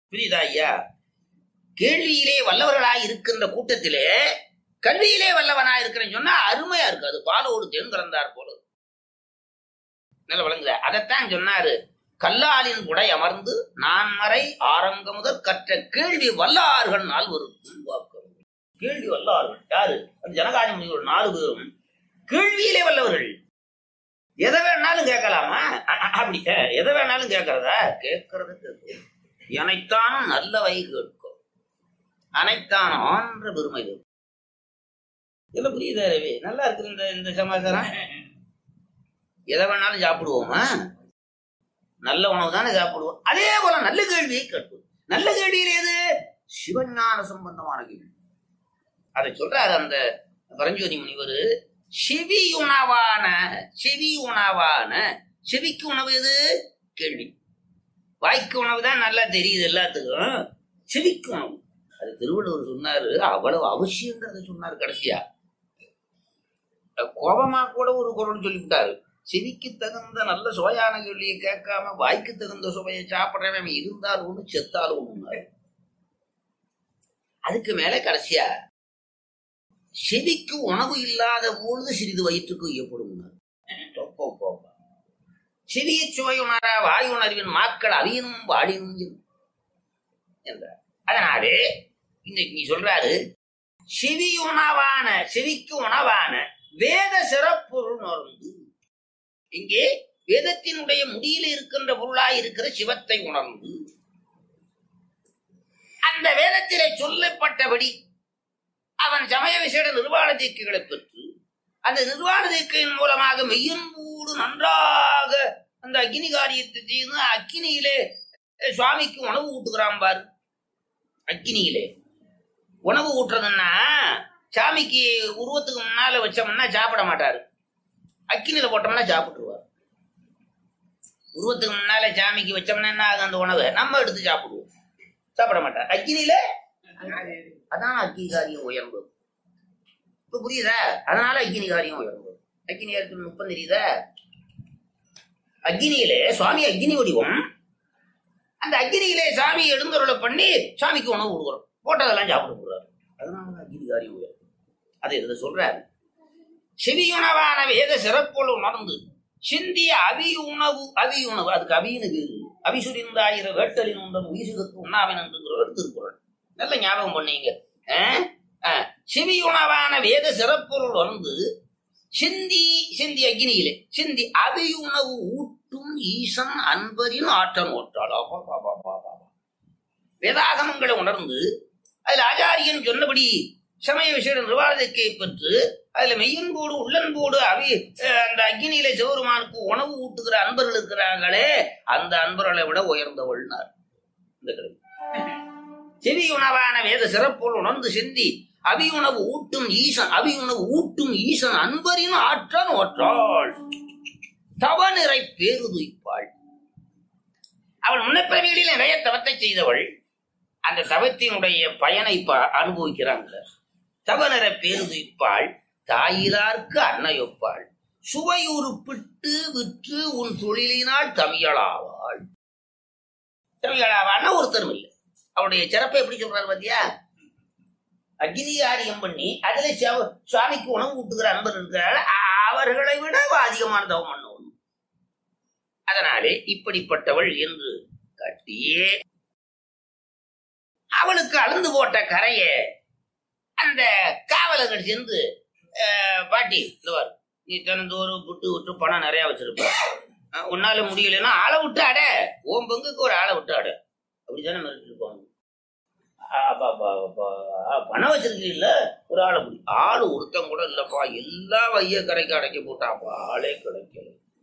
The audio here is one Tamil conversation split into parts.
புரியுதா ஐயா கேள்வியிலே வல்லவர்களாய் இருக்கின்ற கூட்டத்திலே கல்வியிலே வல்லவனாய் இருக்கிறேன்னு சொன்னா அருமையா இருக்கு அது பாலோடு தேன் கலந்தார் போல நல்ல வழங்குத அதைத்தான் சொன்னாரு கல்லாலின் உடை அமர்ந்து நான் மறை ஆரங்க முதல் கற்ற கேள்வி வல்லார்கள் நால்வருக்கும் வாக்கம் கேள்வி வல்லார்கள் யாரு அந்த ஜனகாதி முனிவர் நாலு பேரும் கேள்வியிலே வல்லவர்கள் எதை வேணாலும் கேட்கலாமா அ- அ- அப்படி அஹ், எதை வேணாலும் கேட்கறதா கேட்கறது கேட்கும் எனைத்தானும் நல்லவை கேட்கும் அனைத்தானோன்ற பெருமை இது இல்ல புரியுதா ரவி நல்லா இருக்கு இந்த இந்த சமாச்சாரம் எதை வேணாலும் சாப்பிடுவோமா நல்ல உணவு தானே சாப்பிடுவோம் அதே போல நல்ல கேள்வியை கேட்போம் நல்ல கேள்வியில் எது சிவஞான சம்பந்தமான கேள்வி அதை சொல்றாரு அந்த பரஞ்சோதி முனிவர் செவி உணவான செவி உணவான செவிக்கு உணவு எது கேள்வி வாய்க்கு உணவு தான் நல்லா தெரியுது எல்லாத்துக்கும் செவிக்கு உணவு அது திருவள்ளுவர் சொன்னாரு அவ்வளவு அவசியங்கிறத சொன்னாரு கடைசியா கோபமா கூட ஒரு குரல் சொல்லிவிட்டாரு செவிக்கு தகுந்த நல்ல சுவையான கேள்வியை கேட்காம வாய்க்கு தகுந்த சுவையை சாப்பிடுறவன் அவன் இருந்தாலும் ஒண்ணு செத்தாலும் ஒண்ணு அதுக்கு மேல கடைசியா செவிக்கு உணவு இல்லாத பொழுது சிறிது வயிற்றுக்கு ஏற்படும் சிறிய சுவை உணரா வாய் உணர்வின் மாக்கள் அவியனும் வாடினும் இரு- என்றார் அதனாலே இன்னைக்கு நீ சொல்றாரு செவி உணவான செவிக்கு உணவான வேத சிறப்பொருள் உணர்ந்து இங்கே வேதத்தினுடைய முடியில இருக்கின்ற பொருளாய் இருக்கிற சிவத்தை உணர்ந்து அந்த வேதத்திலே சொல்லப்பட்டபடி அவன் சமய விசேட நிர்வாண தீக்கைகளை பெற்று அந்த நிர்வாண தீக்கையின் மூலமாக மெய்யன்போடு நன்றாக அந்த அக்னி காரியத்தை செய்து அக்கினியிலே அஹ், சுவாமிக்கு உணவு ஊட்டுகிறான் பாரு அக்கினியிலே உணவு ஊட்டுறதுன்னா சாமிக்கு உருவத்துக்கு முன்னால வச்சோம்னா சாப்பிட மாட்டாரு அக்கினியில போட்டோம்னா சாப்பிட்டுருவார் உருவத்துக்கு முன்னால சாமிக்கு வச்சோம்னா என்ன ஆகும் அந்த உணவை நம்ம எடுத்து சாப்பிடுவோம் சாப்பிட மாட்டார் அக்கினியில அதான் அக்கினி காரியம் உயர்ந்தது இப்ப புரியுதா அதனால அக்கினி காரியம் உயர்ந்தது அக்கினி காரியத்துக்கு நுட்பம் தெரியுதா அக்னியிலே சுவாமி அக்னி வடிவம் அந்த அக்னியிலே சாமி எழுந்தருளை பண்ணி சாமிக்கு உணவு கொடுக்குறோம் போட்டதெல்லாம் சாப்பிட போடுறாரு அதனால அக்னி காரியம் உயர்ந்தது அதை இதை சொல்றாரு செவியுணவான வேத சிறப்போடு உணர்ந்து சிந்திய அவி உணவு அவி உணவு அதுக்கு அவினுக்கு அவிசுரிந்தாயிர வேட்டலின் உண்டன் உயிசுகத்து உண்ணாவின் என்று திருக்குறள் நல்ல ஞாபகம் பண்ணீங்க அஹ்? அஹ். செவியுணவான வேத சிறப்பொருள் வந்து சிந்தி சிந்தி அக்னியிலே சிந்தி அவி உணவு ஊட்டும் ஈசன் அன்பரின் ஆற்றல் ஓட்டாள் அப்பா, அப்பா, அப்பா, அப்பா, அப்பா. வேதாகமங்களை உணர்ந்து அதில் ஆச்சாரியன் சொன்னபடி சமய விஷய நிர்வாகத்தை பெற்று அதுல மெய்யன்போடு உள்ளன்போடு அவி அஹ், அந்த அக்னியில சிவருமானுக்கு உணவு ஊட்டுகிற அன்பர்கள் இருக்கிறாங்களே அந்த அன்பர்களை விட உயர்ந்தவள்னார் இந்த கடவுள் செவி உணவான வேத சிறப்போல் உணர்ந்து சிந்தி அவி உணவு ஊட்டும் ஈசன் அவி உணவு ஊட்டும் ஈசன் அன்பரின் ஆற்றான் ஒற்றாள் தவ நிறை பேருதுய்ப்பாள் அவள் முன்னப்பிறவிகளில் நிறைய தவத்தை செய்தவள் அந்த தவத்தினுடைய பயனை ப- அனுபவிக்கிறாங்க தவ நிற பேருதுய்ப்பாள் தாயிலார்க்கு அன்னையொப்பாள் சுவையுறுப்பிட்டு விற்று உன் தொழிலினால் தமிழாவாள் தமிழாவாள்னா ஒருத்தரும் இல்லை அவருடைய சிறப்பை எப்படி சொல்றாரு பாத்தியா அக்னி காரியம் பண்ணி அதுல சிவ- சுவாமிக்கு உணவு ஊட்டுகிற அன்பர் இருக்கிறார்கள் அவர்களை விட அவ அதிகமான தவம் பண்ணணும் அதனாலே இப்படிப்பட்டவள் என்று காட்டியே அவளுக்கு அளந்து போட்ட கரைய அந்த காவலர்கள் சேர்ந்து அஹ், பாட்டி இந்த பாரு, நீ தினந்தோறும் புட்டு விட்டு பணம் நிறைய வச்சிருப்ப அஹ், உன்னால முடியலன்னா ஆளை விட்டு அட ஓம் பங்குக்கு ஒரு ஆளை விட்டு அட அப்படித்தானே மிரட்டிட்டு இருப்பாங்க அப்ப, அப்ப, அப்ப, பணம் வச்சிருக்கீல்ல ஒரு ஆளை பிடி ஆளு ஒருத்தன் கூட இல்லப்பா எல்லா வைய கரைக்கு அடைக்க போட்டாப்பா ஆளே கிடைக்கல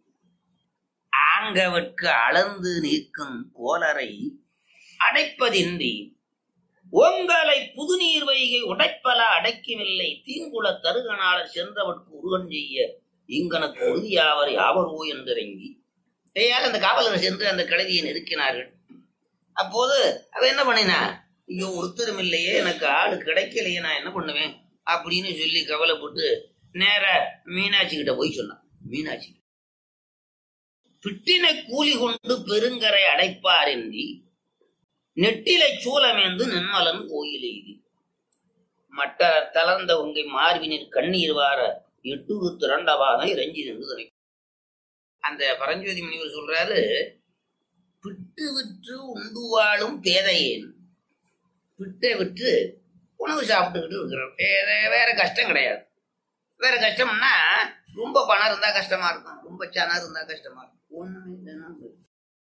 ஆங்கவற்கு அளந்து நீக்கும் கோலரை அடைப்பதின்றி ஓங்கலை புதுநீர் வைகை உடைப்பல அடைக்கவில்லை தீங்குள தருகனாளர் சென்றவர்க்கு உருவன் செய்ய இங்கனக்கு உறுதியாவர் யாவரோ என்றிறங்கி கையால் அந்த காவலர் சென்று அந்த கிழவியை நெருக்கினார்கள் அப்போது அவ என்ன பண்ணினா ஐயோ ஒருத்தரும் இல்லையே எனக்கு ஆளு கிடைக்கலையே நான் என்ன பண்ணுவேன் அப்படின்னு சொல்லி கவலைப்பட்டு நேர மீனாட்சி கிட்ட போய் சொன்னான் மீனாட்சி பிட்டினை கூலி கொண்டு பெருங்கரை அடைப்பார் என்றி நெட்டிலை சூலமேந்து நின்மலன் கோயில் எய்தி மட்ட தளர்ந்த உங்கை மார்பினில் கண்ணீர் வார எட்டுரு திரண்டவாக இறஞ்சி நின்று அந்த பரஞ்சோதி முனிவர் சொல்றாரு பிட்டு விற்று உண்டு வாழும் பேதையேன் பிட்டை விற்று உணவு சாப்பிட்டுக்கிட்டு இருக்கிறோம் வேற வேற கஷ்டம் கிடையாது வேற கஷ்டம்னா ரொம்ப பணம் இருந்தா கஷ்டமா இருக்கும் ரொம்ப சனம் இருந்தா கஷ்டமா இருக்கும் ஒண்ணுமே இல்லைன்னா போதும்.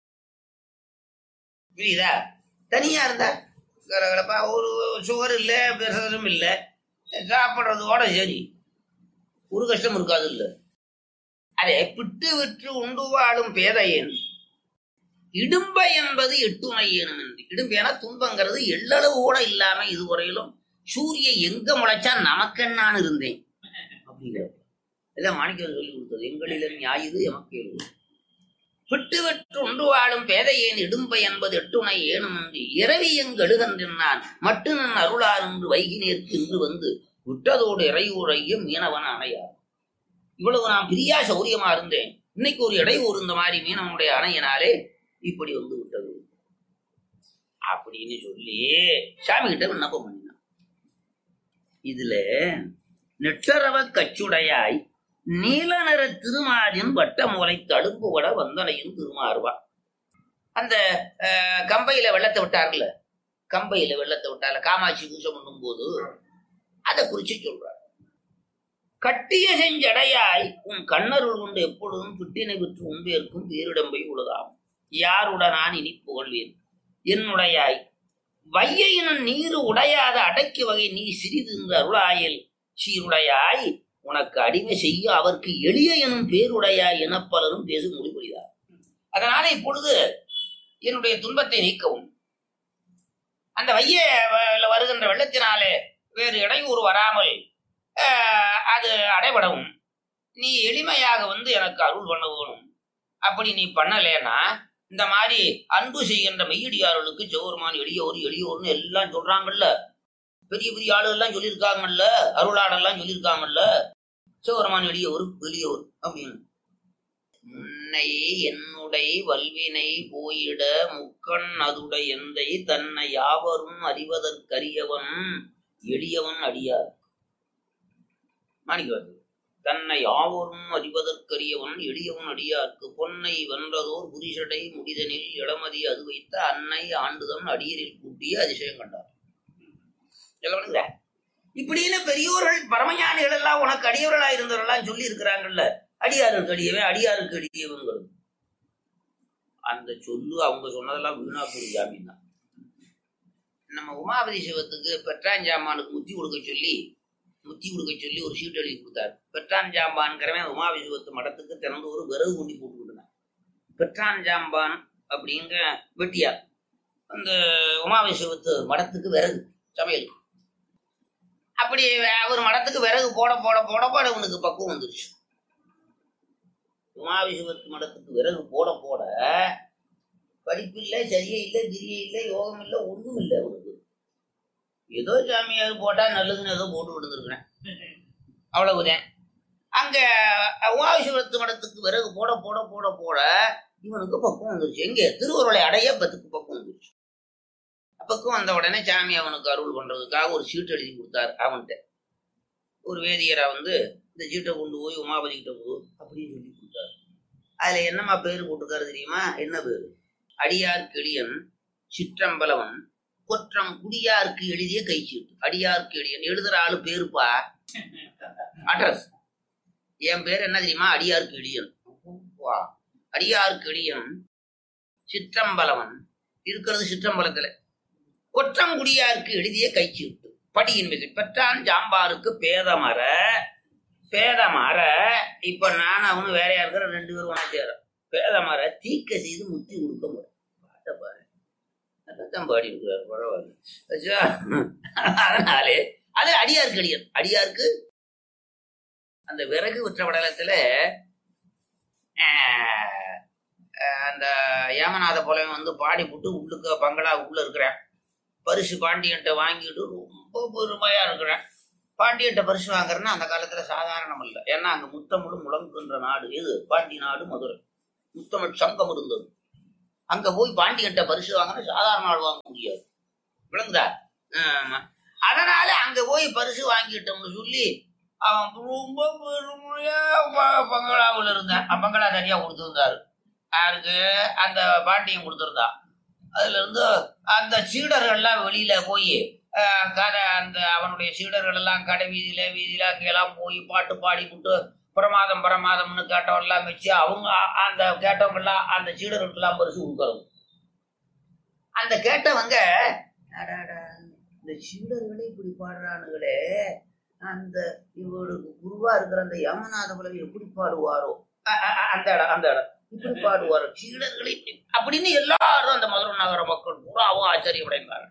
புரியுதா தனியா இருந்தா கலகலப்பா ஒரு சுகர் இல்லை பிரசரம் இல்லை சாப்பிட்றதோட சரி ஒரு கஷ்டம் இருக்காது இல்ல அதே பிட்டு விற்று உண்டு வாழும் பேதையன் இடும்ப என்பது எட்டுணை என்று இடும்பேனா துன்பங்கிறது எள்ளளவு கூட இல்லாம இதுவரையிலும் சூரிய எங்க முளைச்சா நமக்கென்னான்னு இருந்தேன் அப்படிங்கிற இதான் மாணிக்கவர் சொல்லி கொடுத்தது எங்களில் ஞாயிறு எமக்கு எழுது விட்டு விட்டு உண்டு வாழும் பேதையேன் இடும்பை என்பது எட்டுணை ஏனும் என்று இரவி எங்கெழுகன்றான் மட்டு நன் அருளார் என்று வைகி நேர்க்கு இன்று வந்து விட்டதோடு இறையூரையும் மீனவன் அணையார் இவ்வளவு நான் பிரியா சௌரியமா இருந்தேன் இன்னைக்கு ஒரு இடையூறு இந்த மாதிரி மீனவனுடைய அணையினாலே இப்படி வந்து விட்டது அப்படின்னு சொல்லி சாமி கிட்ட விண்ணப்பம் பண்ணினான் இதுல நெட்டரவ கச்சுடையாய் நீல நிற திருமாலின் வட்ட மூலை தடுப்பு வட வந்தனையும் திருமாறுவா அந்த அஹ், கம்பையில வெள்ளத்தை விட்டார்ல கம்பையில வெள்ளத்தை விட்டார்ல காமாட்சி பூஜை பண்ணும் போது அதை குறிச்சு சொல்றார் கட்டிய செஞ்சடையாய் உன் கண்ணருள் கொண்டு எப்பொழுதும் பிட்டினை விற்று உண்பேற்கும் பேரிடம்பை உலகாம் யாருடனான் இனி புகழ்வேன் என்னுடையாய் வையையினும் நீரு உடையாத அடக்கி வகை நீ சிறிது இந்த அருளாயில் சீருடையாய் உனக்கு அடிமை செய்ய அவர்க்கு எளிய எனும் பேருடையாய் என பலரும் பேச முடிவுகிறார் அதனால இப்பொழுது என்னுடைய துன்பத்தை நீக்கவும் அந்த வைய வ- வருகின்ற வெள்ளத்தினாலே வேறு இடையூறு வராமல் ஆஹ், அது அடைபடவும் நீ எளிமையாக வந்து எனக்கு அருள் பண்ண வேணும் அப்படி நீ பண்ணலேன்னா இந்த மாதிரி அன்பு செய்கின்ற மெய்யடியார்களுக்கு ஜோர்மான் எளியோர் எளியோர்னு எல்லாம் சொல்றாங்கல்ல பெரிய பெரிய ஆளு எல்லாம் சொல்லியிருக்காங்கல்ல அருளாடெல்லாம் சொல்லியிருக்காங்கல்ல சிவபெருமான் எளியோர் எளியோர் அப்படின்னு முன்னை என்னுடை வல்வினை போயிட முக்கண் அதுடை எந்தை தன்னை யாவரும் அறிவதற்கரியவன் எளியவன் அடியார் மாணிக்கவாசகர் தன்னை யாவரும் அறிவதற்கரியவன் எளியவன் அடியார்க்கு பொன்னை வென்றதோர் புரிஷடை முடிதனில் இளமதி அது வைத்த அன்னை ஆண்டுதன் அடியரில் கூட்டிய அதிசயம் கண்டார் சொல்லப்படுங்க இப்படின்னு பெரியோர்கள் பரமஞானிகள் எல்லாம் உனக்கு அடியவர்களா இருந்தவர்களாம் சொல்லி இருக்கிறாங்கல்ல அடியாருக்கு அடியவன் அடியாருக்கு அடியவங்கிறது அந்த சொல்லு அவங்க சொன்னதெல்லாம் வீணா போய் ஜாமீன் தான் நம்ம உமாபதி சிவத்துக்கு பெற்றாஞ்சாமானுக்கு முத்தி கொடுக்க சொல்லி முத்தி கொடுக்க சொல்லி ஒரு சீட் எழுதி கொடுத்தாரு பெற்றான் ஜாம்பான்கிறவன் உமாபதி சிவத்து மடத்துக்கு திறந்து ஒரு விறகு கொண்டு போட்டு கொடுத்தான் பெற்றான் ஜாம்பான் அப்படிங்கிற வெட்டியார் அந்த உமாபதி சிவத்து மடத்துக்கு விறகு சமையல் அப்படி அவர் மடத்துக்கு விறகு போட போட போட போட அவனுக்கு பக்குவம் வந்துருச்சு உமாவிசுவத்து மடத்துக்கு விறகு போட போட படிப்பு இல்லை சரியே இல்லை கிரியே இல்லை யோகம் இல்லை ஒண்ணும் இல்லை அவனுக்கு ஏதோ சாமியார் போட்டா நல்லதுன்னு ஏதோ போட்டு விடுந்திருக்கிறேன் அவ்வளவுதான் அங்க உமாவிசுவத்து மடத்துக்கு விறகு போட போட போட போட இவனுக்கு பக்குவம் வந்துருச்சு எங்க திருவருளை அடைய பத்துக்கு பக்குவம் வந்துருச்சு பக்குவம் வந்த உடனே சாமி அவனுக்கு அருள் பண்றதுக்காக ஒரு சீட்டு எழுதி கொடுத்தாரு அவன்கிட்ட ஒரு வேதியரா வந்து இந்த சீட்டை கொண்டு போய் உமாபதி கிட்ட போ அப்படின்னு சொல்லி கொடுத்தாரு அதுல என்னம்மா பேரு போட்டிருக்காரு தெரியுமா என்ன பேரு அடியார் கிளியன் சிற்றம்பலவன் குற்றம் குடியாருக்கு எழுதிய கைச்சீட்டு அடியாருக்கு எளியன் எழுதுற ஆளு பேருப்பா அட்ரஸ் என் பேர் என்ன தெரியுமா அடியாருக்கு எளியன் வா அடியாருக்கு எளியன் சிற்றம்பலவன் இருக்கிறது சிற்றம்பலத்துல கொற்றங்குடியாருக்கு எழுதிய கைச்சீட்டு படியின் மீது பெற்றான் ஜாம்பாருக்கு பேதமர பேதமர இப்ப நான் அவனு வேறையா இருக்கிற ரெண்டு பேரும் ஒண்ணா சேரும் பேதமர தீக்க செய்து முத்தி கொடுக்க முடியும் பாட்டை பாரு அதான் பாடி இருக்கிறார் பரவாயில்ல ஆச்சா? அதனாலே அது அடியாருக்கு அடியார் அடியாருக்கு அந்த விறகு விற்ற படலத்துல ஆஹ், ஆஹ், அந்த ஏமநாத புலவன் வந்து பாடி போட்டு உள்ளுக்க பங்களா உள்ள இருக்கிறேன் பரிசு பாண்டியன்ட்ட வாங்கிட்டு ரொம்ப பெருமையா இருக்கிறேன் பாண்டியன்ட்ட பரிசு வாங்குறேன்னா அந்த காலத்துல சாதாரணம் இல்லை ஏன்னா அங்க முத்தமிழ் முழங்குகின்ற நாடு எது பாண்டி நாடு மதுரை முத்தமிழ் சங்கம் இருந்தது அங்க போய் பாண்டியன்ட்ட பரிசு வாங்கினா சாதாரண ஆள் வாங்க முடியாது விளங்குதா ஆமா. அதனால அங்க போய் பரிசு வாங்கிட்டோம்னு சொல்லி அவன் ரொம்ப பெருமையா ப- பங்களாவுல இருந்தான் அவன் பங்களா தனியா கொடுத்திருந்தாரு யாருக்கு அந்த பாண்டியன் கொடுத்திருந்தான் அதுல இருந்து அந்த சீடர்கள்லாம் வெளியில போய் அஹ், கடை அந்த அவனுடைய சீடர்கள் எல்லாம் கடை வீதியில வீதியில அங்கெல்லாம் போய் பாட்டு பாடி விட்டு பிரமாதம் பிரமாதம்னு கேட்டவங்க எல்லாம் வச்சு அவங்க அ- அந்த கேட்டவங்க எல்லாம் அந்த சீடர்களுக்கெல்லாம் பரிசு கொடுக்கறது அந்த கேட்டவங்க அடாடா, இந்த சீடர்களே இப்படி பாடுறானுங்களே அந்த இவருக்கு குருவா இருக்கிற அந்த யமநாத பலவி எப்படி பாடுவாரோ அ- அ- அ- அந்த இடம் அந்த இடம் இப்படி பாடுவாரோ சீடர்களே இப்படி அப்படின்னு எல்லாரும் அந்த மதுரை நகர மக்கள் பூராவும் ஆச்சரியப்படைந்தாங்க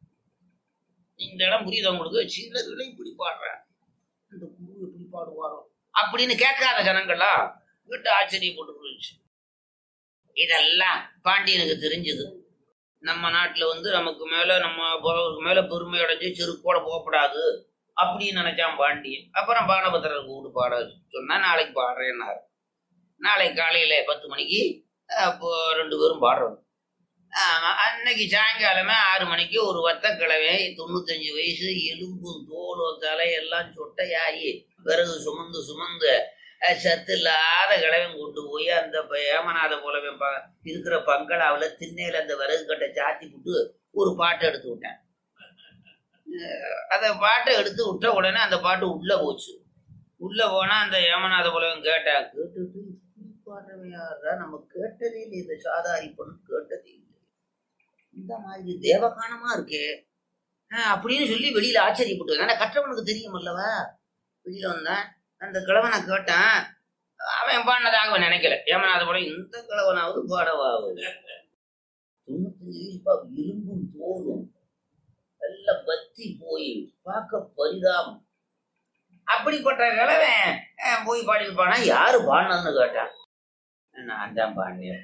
இந்த இடம் புரியுது உங்களுக்கு சீடர்களே இப்படி பாடுறாங்க அந்த குரு எப்படி பாடுவாரோ அப்படின்னு கேட்காத ஜனங்கள்லாம் வீட்டு ஆச்சரியப்பட்டு போயிடுச்சு இதெல்லாம் பாண்டியனுக்கு தெரிஞ்சது நம்ம நாட்டுல வந்து நமக்கு மேல நம்ம போறவருக்கு மேல பெருமை அடைஞ்சு செருக்கோட போகக்கூடாது அப்படின்னு நினைச்சான் பாண்டியன் அப்புறம் பானபத்திரர் கூப்பிட்டு பாட சொன்னா நாளைக்கு பாடுறேன்னாரு நாளைக்கு காலையில பத்து மணிக்கு அப்போ ரெண்டு பேரும் பாடுறோம் ஆமா, அன்னைக்கு சாயங்காலமே ஆறு மணிக்கு ஒரு வத்த கிழமை தொண்ணூத்தஞ்சு வயசு எலும்பும் தோலும் தலையெல்லாம் சொட்டையாகி விறகு சுமந்து சுமந்து அஹ், சத்து இல்லாத கிழவன் கொண்டு போய் அந்த ப- ஏமநாத போலவே ப- இருக்கிற பங்களாவில் திண்ணையில அந்த விறகு கட்டை சாத்தி விட்டு ஒரு பாட்டு எடுத்து விட்டேன் அஹ், அந்த பாட்டை எடுத்து விட்ட உடனே அந்த பாட்டு உள்ள போச்சு உள்ள போனா அந்த ஏமநாத புலவன் கேட்டா கேட்டுட்டு இப்படி பாடுறவன் யாரா நம்ம கேட்டதே இல்லை இந்த சாதாரி பொண்ணு கேட்டதே இல்லை இந்த மாதிரி தேவகானமா இருக்கே அஹ், அப்படின்னு சொல்லி வெளியில ஆச்சரியப்பட்டு வந்தேன். ஆனா கற்றவனுக்கு தெரியும் அல்லவா வெளியில வந்தேன் அந்த கிழவனை கேட்டான் அவன் பாடினதாக அவன் நினைக்கல ஏமநாத போல இந்த கிழவனாவது பாடவாவது தொண்ணூத்தஞ்சு வயசு பா எலும்பும் தோலும் எல்லாம் பத்தி போய் பார்க்க பரிதாபம் அப்படிப்பட்ட கிழவன் அஹ், போய் பாடியிருப்பானா யாரு பாடினதுன்னு கேட்டான் நான் தான் பாடினேன்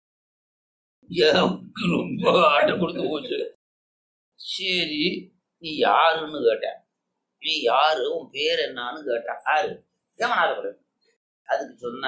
எனக்கு ரொம்ப ஆட்டம் கொடுத்து போச்சு சரி நீ யாருன்னு கேட்டேன் நீ யாரு உன் பேர் என்னன்னு கேட்டான் யாரு ஏமநாதபுரம் அதுக்கு சொன்ன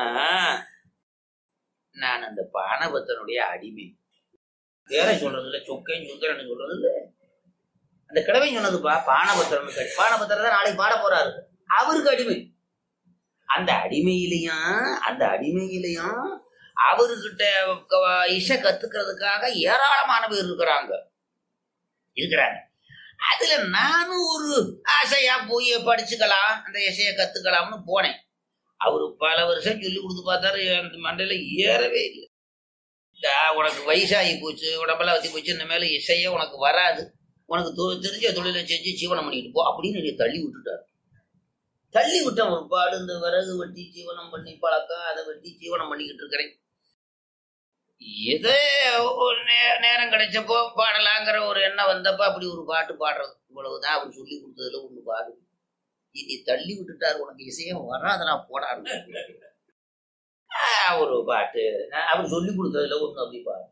நான் அந்த பானபத்தனுடைய அடிமை பேரை சொல்றது இல்ல சொக்கைன்னு சுந்தரன் சொல்றது இல்ல அந்த கிழவை சொன்னதுப்பா பானபத்திரன் கேட்டு பானபத்திரம் தான் நாளைக்கு பாட போறாரு அவருக்கு அடிமை அந்த அடிமையிலையும் அந்த அடிமையிலையும் அவர்கிட்ட க- இசை கத்துக்கிறதுக்காக ஏராளமான பேர் இருக்கிறாங்க இருக்கிறாங்க அதுல நானும் ஒரு ஆசையா போய் படிச்சுக்கலாம் அந்த இசையை கத்துக்கலாம்னு போனேன் அவரு பல வருஷம் சொல்லி கொடுத்து பார்த்தாரு அந்த மண்டையில ஏறவே இல்லை டா, உனக்கு வயசாகி போச்சு உடம்பெல்லாம் வத்தி போச்சு இந்த மேல இசையே உனக்கு வராது உனக்கு தொ- தெரிஞ்ச தொழிலை செஞ்சு ஜீவனம் பண்ணிட்டு போ அப்படின்னு என்னை தள்ளி விட்டுட்டாரு தள்ளி விட்டேன் ஒரு பாடு இந்த விறகு வெட்டி ஜீவனம் பண்ணி பழக்கம் அதை வெட்டி ஜீவனம் பண்ணிக்கிட்டு இருக்கிறேன் எதோ ஒரு நே- நேரம் கிடைச்சப்போ பாடலாங்கிற ஒரு எண்ணம் வந்தப்ப அப்படி ஒரு பாட்டு பாடுறது இவ்வளவுதான் அவர் சொல்லி கொடுத்ததுல ஒண்ணு பாடு இனி தள்ளி விட்டுட்டாரு உனக்கு இசையம் வராதனா போடாரு ஆஹ் ஒரு பாட்டு நான் அவர் சொல்லி கொடுத்ததுல ஒண்ணு அப்படி பாடு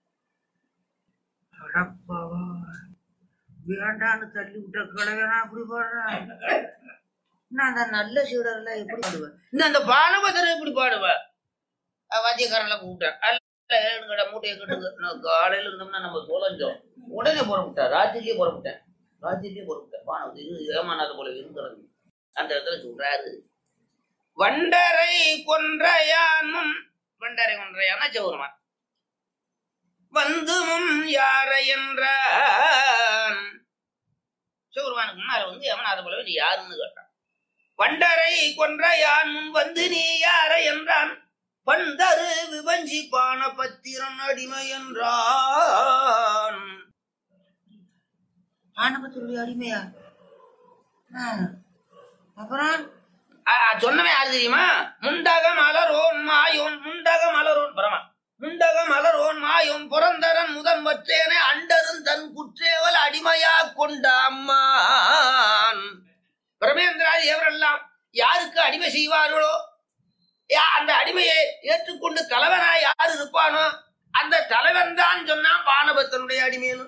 அடப்பாவா, வேண்டான்னு தள்ளி விட்ட கிழவனா அப்படி பாடுறான் நான் அந்த நல்ல சீடர்லாம் எப்படி பாடுவேன் இன்னும் அந்த பானபத்திரம் எப்படி பாடுவேன் வாத்தியக்காரெல்லாம் கூப்பிட்டேன் அல்ல ஏழுங்கடா மூட்டையை கட்டுங்க நான் காலையில இருந்தோம்னா நம்ம தொலைஞ்சோம் உடனே புறப்பட்டேன் ராத்திரிலேயே புறப்பட்டேன் ராத்திரிலேயே புறப்பட்டேன் வானம் இது ஏமானாத போல இருந்துறது அந்த இடத்துல சொல்றாரு வண்டரை கொன்றையானும் வண்டரை கொன்றையான சௌரமான் வந்து முன் யாரை என்றான் சௌரமானுக்கு முன்னால வந்து யமனாத போலவே நீ யாருன்னு கேட்டான் வண்டரை கொன்ற யான் முன் வந்து நீ யாரை என்றான் பண்டரு விவஞ்சி பான பத்திரன் அடிமை என்றான் பானபத்திரனுடைய அடிமையா ஆ. அப்புறம் ஆ, சொன்னவன் யாரு தெரியுமா முண்டக மலரோன் மாயோன் முண்டக மலரோன் பரமா முண்டக மலரோன் மாயோன் புறந்தரன் முதன் வற்றேனே அண்டரும் தன் குற்றேவல் அடிமையா கொண்ட அம்மான் பிரமேந்திராதி எவரெல்லாம் யாருக்கு அடிமை செய்வார்களோ யா- அந்த அடிமையை ஏற்றுக்கொண்டு தலைவனா யார் இருப்பானோ அந்த தலைவன் தான் சொன்னான் பானபத்தனுடைய அடிமைன்னு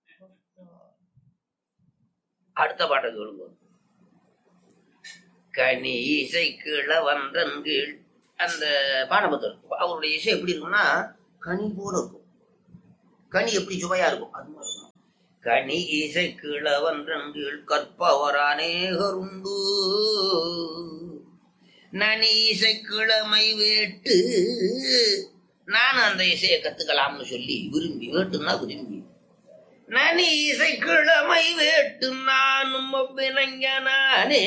அடுத்த பாட்டை சொல்லுங்க கனி இசை கிழவன்றன் கீழ் அந்த பானபத்தர் அவருடைய இசை எப்படி இருக்கும்னா கனி போல இருக்கும் கனி எப்படி சுவையா இருக்கும் அது மாதிரி இருக்கும். கனி இசை கிழவன்றீள் கற்பவரானேகருண்டு நனி இசை கிழமை வேட்டு நான் அந்த இசையை கத்துக்கலாம்னு சொல்லி விரும்பி வேட்டுன்னா விரும்பி நனி இசை கிழமை வேட்டு நானும் வினங்கனானே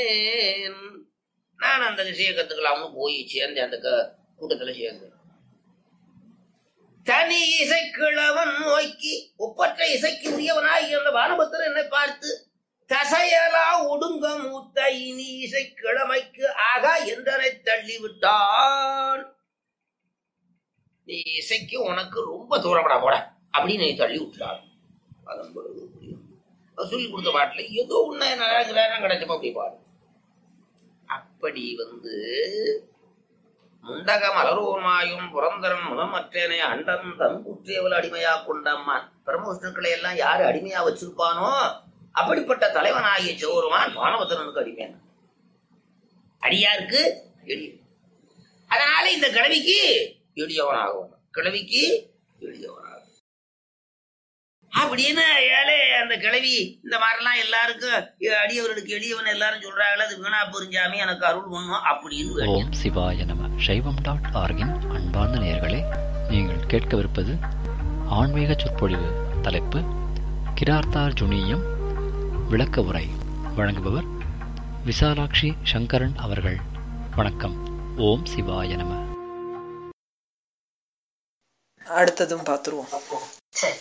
நான் அந்த இசையை கத்துக்கலாம்னு போய் சேர்ந்தேன் அந்த க- கூட்டத்துல சேர்ந்தேன் தனி இசைக்கிழவன் நோக்கி ஒப்பற்ற இசைக்கு உரியவனாய் அந்த பானபத்திரன் என்னை பார்த்து தசையலா ஒடுங்க மூத்த இனி இசைக்கிழமைக்கு ஆகா என்றனை தள்ளிவிட்டான் நீ இசைக்கு உனக்கு ரொம்ப தூரப்படா போட அப்படின்னு நீ தள்ளி விட்டுறான் அதன் பிறகு புரியும் அவர் சொல்லி கொடுத்த பாட்டுல ஏதோ உன்னை நல்லா நேரம் கிடைச்சப்ப அப்படி பாடு அப்படி வந்து முண்டக மலரோமாயும் புரந்தரன் முதமற்றேனே அண்டன் தன் குற்றியவள் அடிமையா கொண்டம்மான் பிரம்மவிஷ்ணுக்களை எல்லாம் யாரு அடிமையா வச்சிருப்பானோ அப்படிப்பட்ட தலைவனாகிய சிவருமான் பானபத்திரனுக்கு அடிமையான அடியாருக்கு எளிய அதனால இந்த கிழவிக்கு எளியவனாகும் கிழவிக்கு எளியவனாகும் அப்படின்னு ஏழை அந்த கிழவி இந்த மாதிரிலாம் எல்லாருக்கும் அடியவர்களுக்கு எளியவன் எல்லாரும் சொல்றாங்களே அது வீணா புரிஞ்சாமி எனக்கு அருள் பண்ணும் அப்படின்னு வேண்டிய ஓம் சிவாய நம சைவம் டாட் ஆர்கின் அன்பார்ந்த நேயர்களே நீங்கள் கேட்கவிருப்பது ஆன்மீக சொற்பொழிவு தலைப்பு கிரார்த்தார் ஜுனியம் விளக்க உரை வழங்குபவர் விசாலாட்சி சங்கரன் அவர்கள் வணக்கம் ஓம் சிவாய நம அடுத்ததும் பார்த்துருவோம் சரி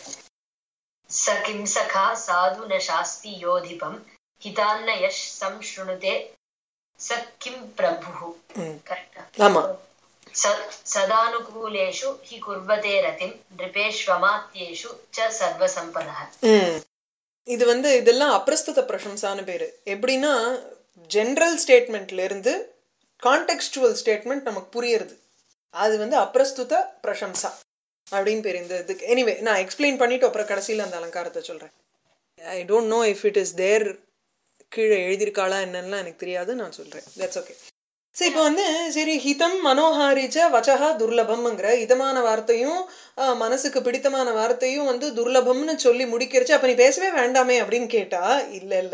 स किं सखा साधु न शास्ति योधिपम् हितान्न यश संशृणुते स किं प्रभुः ம். करेक्टா ஆமா स- सदानुकूलेषु हि कुर्वते रतिं नृपेष्वमात्येषु च सर्वसम्पदः ம். இது வந்து இதெல்லாம் அப்பிரஸ்துத பிரசம்சான்னு பேரு எப்படின்னா ஜெனரல் ஸ்டேட்மெண்ட்ல இருந்து கான்டெக்ஸ்டுவல் ஸ்டேட்மெண்ட் நமக்கு புரியுறது அது வந்து அப்பிரஸ்துத பிரசம்சா அப்படின்னு பேர் இந்த இதுக்கு எனிவே நான் எக்ஸ்பிளைன் பண்ணிட்டு அப்புறம் கடைசியில் அந்த அலங்காரத்தை சொல்றேன் I don't know if it is there கீழே எழுதியிருக்காளா என்னன்னு எனக்கு தெரியாது நான் சொல்றேன் தட்ஸ் ஓகே சரி இப்போ வந்து சரி ஹிதம் மனோஹாரிச்ச வச்சகா துர்லபம்ங்கிற இதமான வார்த்தையும் ஆஹ், மனசுக்கு பிடித்தமான வார்த்தையும் வந்து துர்லபம்னு சொல்லி முடிக்கிறச்சு அப்ப நீ பேசவே வேண்டாமே அப்படின்னு கேட்டா இல்ல இல்ல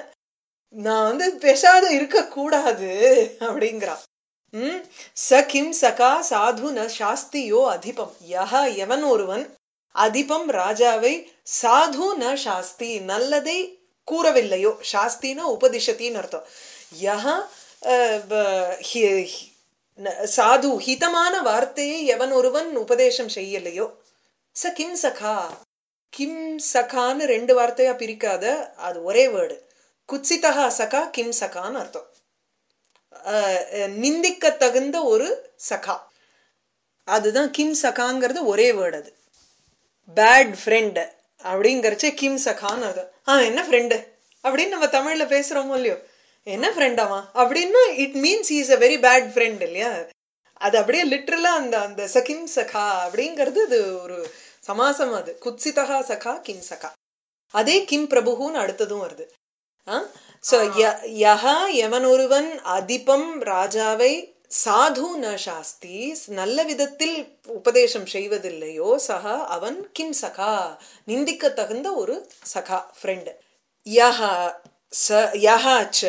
நான் வந்து பேசாத இருக்க கூடாது அப்படிங்கிறா ம் ச கிம் சகா சாது ந சாஸ்தியோ அதிபம் யஹ எவன் ஒருவன் அதிபம் ராஜாவை சாது ந சாஸ்தி நல்லதை கூறவில்லையோ சாஸ்தினா உபதிஷத்தின்னு அர்த்தம் யஹ அஹ், ப- ஹி- ஹி- ந- சாது ஹிதமான வார்த்தையை எவன் ஒருவன் உபதேசம் செய்யலையோ ச கிம் சகா கிம் சகான்னு ரெண்டு வார்த்தையா பிரிக்காத அது ஒரே வேர்டு குத்சிதா சகா கிம் சகான்னு அர்த்தம் அஹ், அஹ், நிந்திக்க தகுந்த ஒரு சகா அதுதான் கிம் சகாங்கிறது ஒரே வேர்டு அது பேட் ஃப்ரெண்ட் அப்படிங்கறச்சே கிம் சகான்னு அது ஆ என்ன ஃப்ரெண்டு அப்படின்னு நம்ம தமிழ்ல பேசுறோமோ இல்லையோ என்ன ஃப்ரெண்டாமா அப்படின்னா it means is a very bad friend இல்லையா அது அப்படியே லிட்ரலா அந்த அந்த சகிம் சகா அப்படிங்கிறது அது ஒரு சமாசம் அது குத்சிதா சகா கிம் சகா அதே கிம் பிரபுன்னு அடுத்ததும் வருது சோ யஹா எவன் ஒருவன் அதிபம் ராஜாவை சாது ந சாஸ்தி நல்ல விதத்தில் உபதேசம் செய்வதில்லையோ சகா அவன் கிம் சகா நிந்திக்க தகுந்த ஒரு சகா ஃப்ரெண்ட் யஹா ச யஹா ச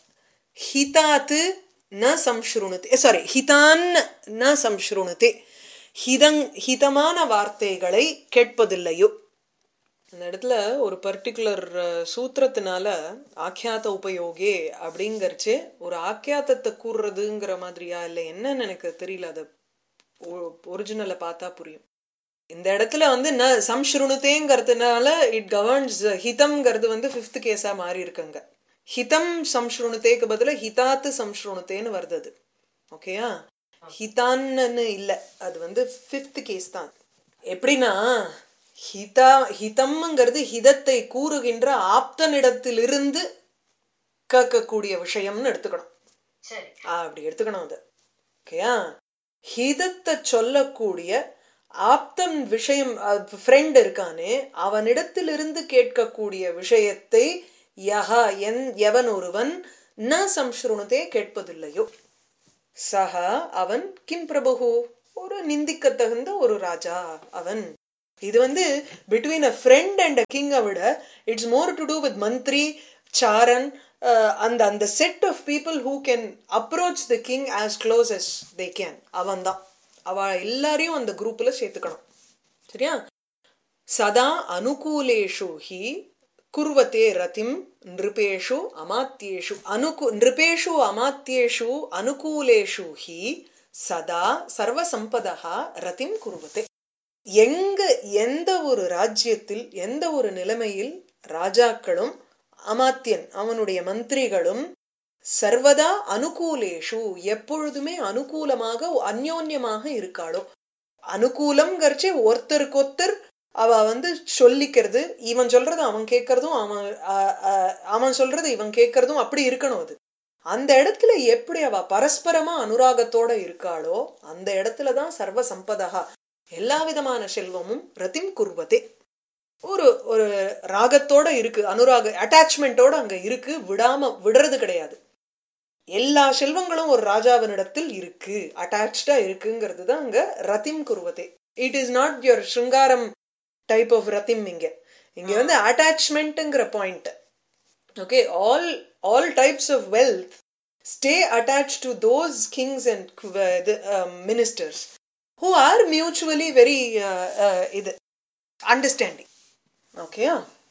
ஹிதாத் ந சம்ஸ்ருணுதே சாரி ஹிதான் ந சம்ஸ்ருணுதே ஹிதங் ஹிதமான வார்த்தைகளை கேட்பதில்லையோ இந்த இடத்துல ஒரு பர்டிகுலர் சூத்திரத்தினால ஆக்கியாத்த உபயோகே அப்படிங்கறச்சு ஒரு ஆக்கியாத்தத்தை கூறுறதுங்கிற மாதிரியா இல்ல என்னன்னு எனக்கு தெரியல அது ஒரிஜினலை பார்த்தா புரியும் இந்த இடத்துல வந்து ந சம்ஸ்ருணுதேங்கிறதுனால இட் கவர்ன்ஸ் ஹிதம்ங்கிறது வந்து ஃபிஃப்த் கேஸா மாறி இருக்குங்க ஹிதம் சம்ஸ்ருணுதேக்கு பதிலா ஹிதாத்து சம்ஸ்ருணுதேன்னு வருது அது ஓகேயா ஹிதான்னு இல்ல அது வந்து ஃபிஃப்த் கேஸ் தான் எப்படின்னா ஹிதா ஹிதம்ங்கிறது ஹிதத்தை கூறுகின்ற ஆப்தனிடத்திலிருந்து கேட்கக்கூடிய விஷயம்னு எடுத்துக்கணும் சரி ஆ, அப்படி எடுத்துக்கணும் அது ஓகேயா ஹிதத்தை சொல்லக்கூடிய ஆப்தம் விஷயம் ஃப்ரெண்ட் இருக்கானே அவனிடத்திலிருந்து கேட்கக்கூடிய விஷயத்தை யஹா என் எவன் ஒருவன் ந சம்ஸ்ருணுதே கேட்பதில்லையோ சஹா அவன் கிம் பிரபு ஒரு நிந்திக்க தகுந்த ஒரு ராஜா அவன் இது வந்து between a friend and a கிங்கை விட it's more to do with மந்த்ரி சாரன் அந்த அந்த set of people who can approach the king as close as they can அவன் தான் அவ எல்லாரையும் அந்த குரூப்ல சேர்த்துக்கணும் சரியா சதா அனுகூலேஷு ஹி குர்வத்தே ரதிம் நிருபேஷு அமாத்தியேஷு அனுகு நிருபேஷு அமாத்தியேஷு அனுகூலேஷு ஹி சதா சர்வசம்பதா ரதிம் குர்வத்தே எங்க எந்த ஒரு ராஜ்யத்தில் எந்த ஒரு நிலைமையில் ராஜாக்களும் அமாத்தியன் அவனுடைய மந்திரிகளும் சர்வதா அனுகூலேஷு எப்பொழுதுமே அனுகூலமாக அந்யோன்யமாக இருக்காளோ அனுகூலம்ங்கிறச்சே ஒருத்தருக்கொத்தர் அவ வந்து சொல்லிக்கிறது இவன் சொல்றது அவன் கேட்கறதும் அவன் அவன் சொல்றது இவன் கேட்கறதும் அப்படி இருக்கணும் அது அந்த இடத்துல எப்படி அவ பரஸ்பரமா அனுராகத்தோட இருக்காளோ அந்த இடத்துலதான் சர்வ சம்பதகா எல்லா விதமான செல்வமும் ரத்திம் குர்வதே ஒரு ஒரு ராகத்தோட இருக்கு அனுராக அட்டாச்மெண்டோட அங்க இருக்கு விடாம விடுறது கிடையாது எல்லா செல்வங்களும் ஒரு ராஜாவினிடத்தில் இருக்கு அட்டாச்சா இருக்குங்கிறது தான் அங்க ரத்திம் குருவதே இட் இஸ் நாட் யுவர் ஸ்ருங்காரம் டைப் ஆஃப் ரத்திம் இங்க இங்க வந்து அட்டாச்மெண்ட்ங்கிற point okay all all types of wealth stay attach to those kings and ministers who are mutually very இது அண்டர்ஸ்டாண்டிங் ஓகேயா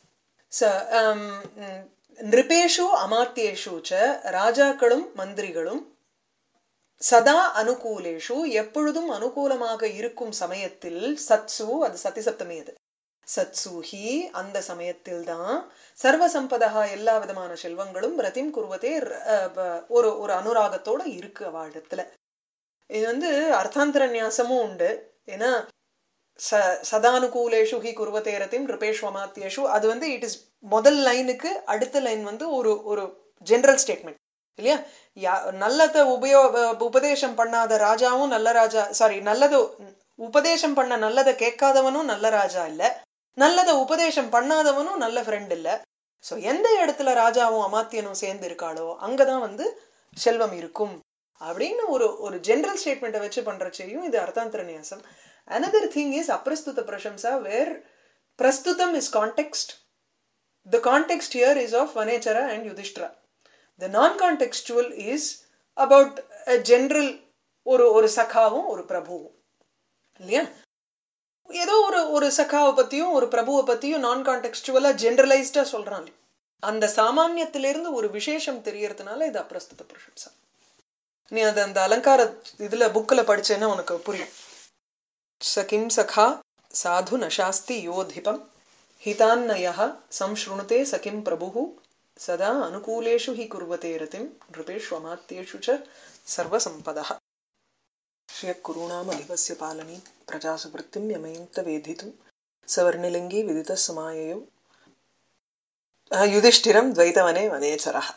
நிருபேஷு அமாத்தியேஷு ச ராஜாக்களும் மந்திரிகளும் சதா அனுகூலேஷு எப்பொழுதும் அனுகூலமாக இருக்கும் சமயத்தில் சத்சு அது சத்திசப்தமி அது சத்சூஹி அந்த சமயத்தில் தான் சர்வசம்பதகா எல்லா விதமான செல்வங்களும் ரத்திம் குருவதே ஒரு ஒரு அனுராகத்தோட இருக்கு அவளிடத்துல இது வந்து அர்த்தாந்தர நியாசமும் உண்டு ஏன்னா ச சதானுகூலேஷு ஹி குருவதே ரத்திம் ரிபேஷ்வமாத்தியேஷு அது வந்து இட் இஸ் முதல் லைனுக்கு அடுத்த லைன் வந்து ஒரு ஒரு ஜெனரல் ஸ்டேட்மெண்ட் இல்லையா யா நல்லத உபயோ உபதேசம் பண்ணாத ராஜாவும் நல்ல ராஜா சாரி நல்லது உபதேசம் பண்ண நல்லதை கேட்காதவனும் நல்ல ராஜா இல்ல நல்லதை உபதேசம் பண்ணாதவனும் நல்ல ஃப்ரெண்ட் இல்ல சோ எந்த இடத்துல ராஜாவும் அமாத்தியனும் சேர்ந்து இருக்காளோ அங்கதான் வந்து செல்வம் இருக்கும் அப்படின்னு ஒரு ஒரு ஜெனரல் ஸ்டேட்மெண்ட்டை வச்சு பண்றச்சையும் இது அர்த்தாந்தர நியாசம் அனதர் திங் இஸ் அப்பிரஸ்துத பிரசம்சா வேர் பிரஸ்துதம் is context the context here is of Vanechara and Yudhishthira the non contextual is about general ஒரு ஒரு சகாவும் ஒரு பிரபுவும் இல்லையா ஏதோ ஒரு ஒரு சகாவை பத்தியும் ஒரு பிரபுவை பத்தியும் நான் கான்டெக்ஸ்டுவலா ஜெனரலைஸ்டா சொல்றான் அந்த சாமானியத்திலிருந்து ஒரு விசேஷம் தெரியறதுனால இது அப்பிரஸ்துத பிரசம்சா நீ அது அந்த அலங்கார இதுல புக்ல படிச்சேன்னா உனக்கு புரியும் சகிம் சகா சாது நசாஸ்தி யோதிபம் ஹிதான்னய சம்ஸ்ருணுதே சகிம் பிரபு சதா அனுகூலேஷு ஹி குர்வதே ரதிம் நிருபேஷ்வமாத்தியேஷு ச சர்வசம்பதः श्रियकुरूणामधिपस्य पालनीं प्रजासुवृत्तिं यमयन्त वेदितुं सवर्णिलिङ्गी विदितः समाययौ யுதிஷ்டிரம் துவைத்தவனே வனேச்சரः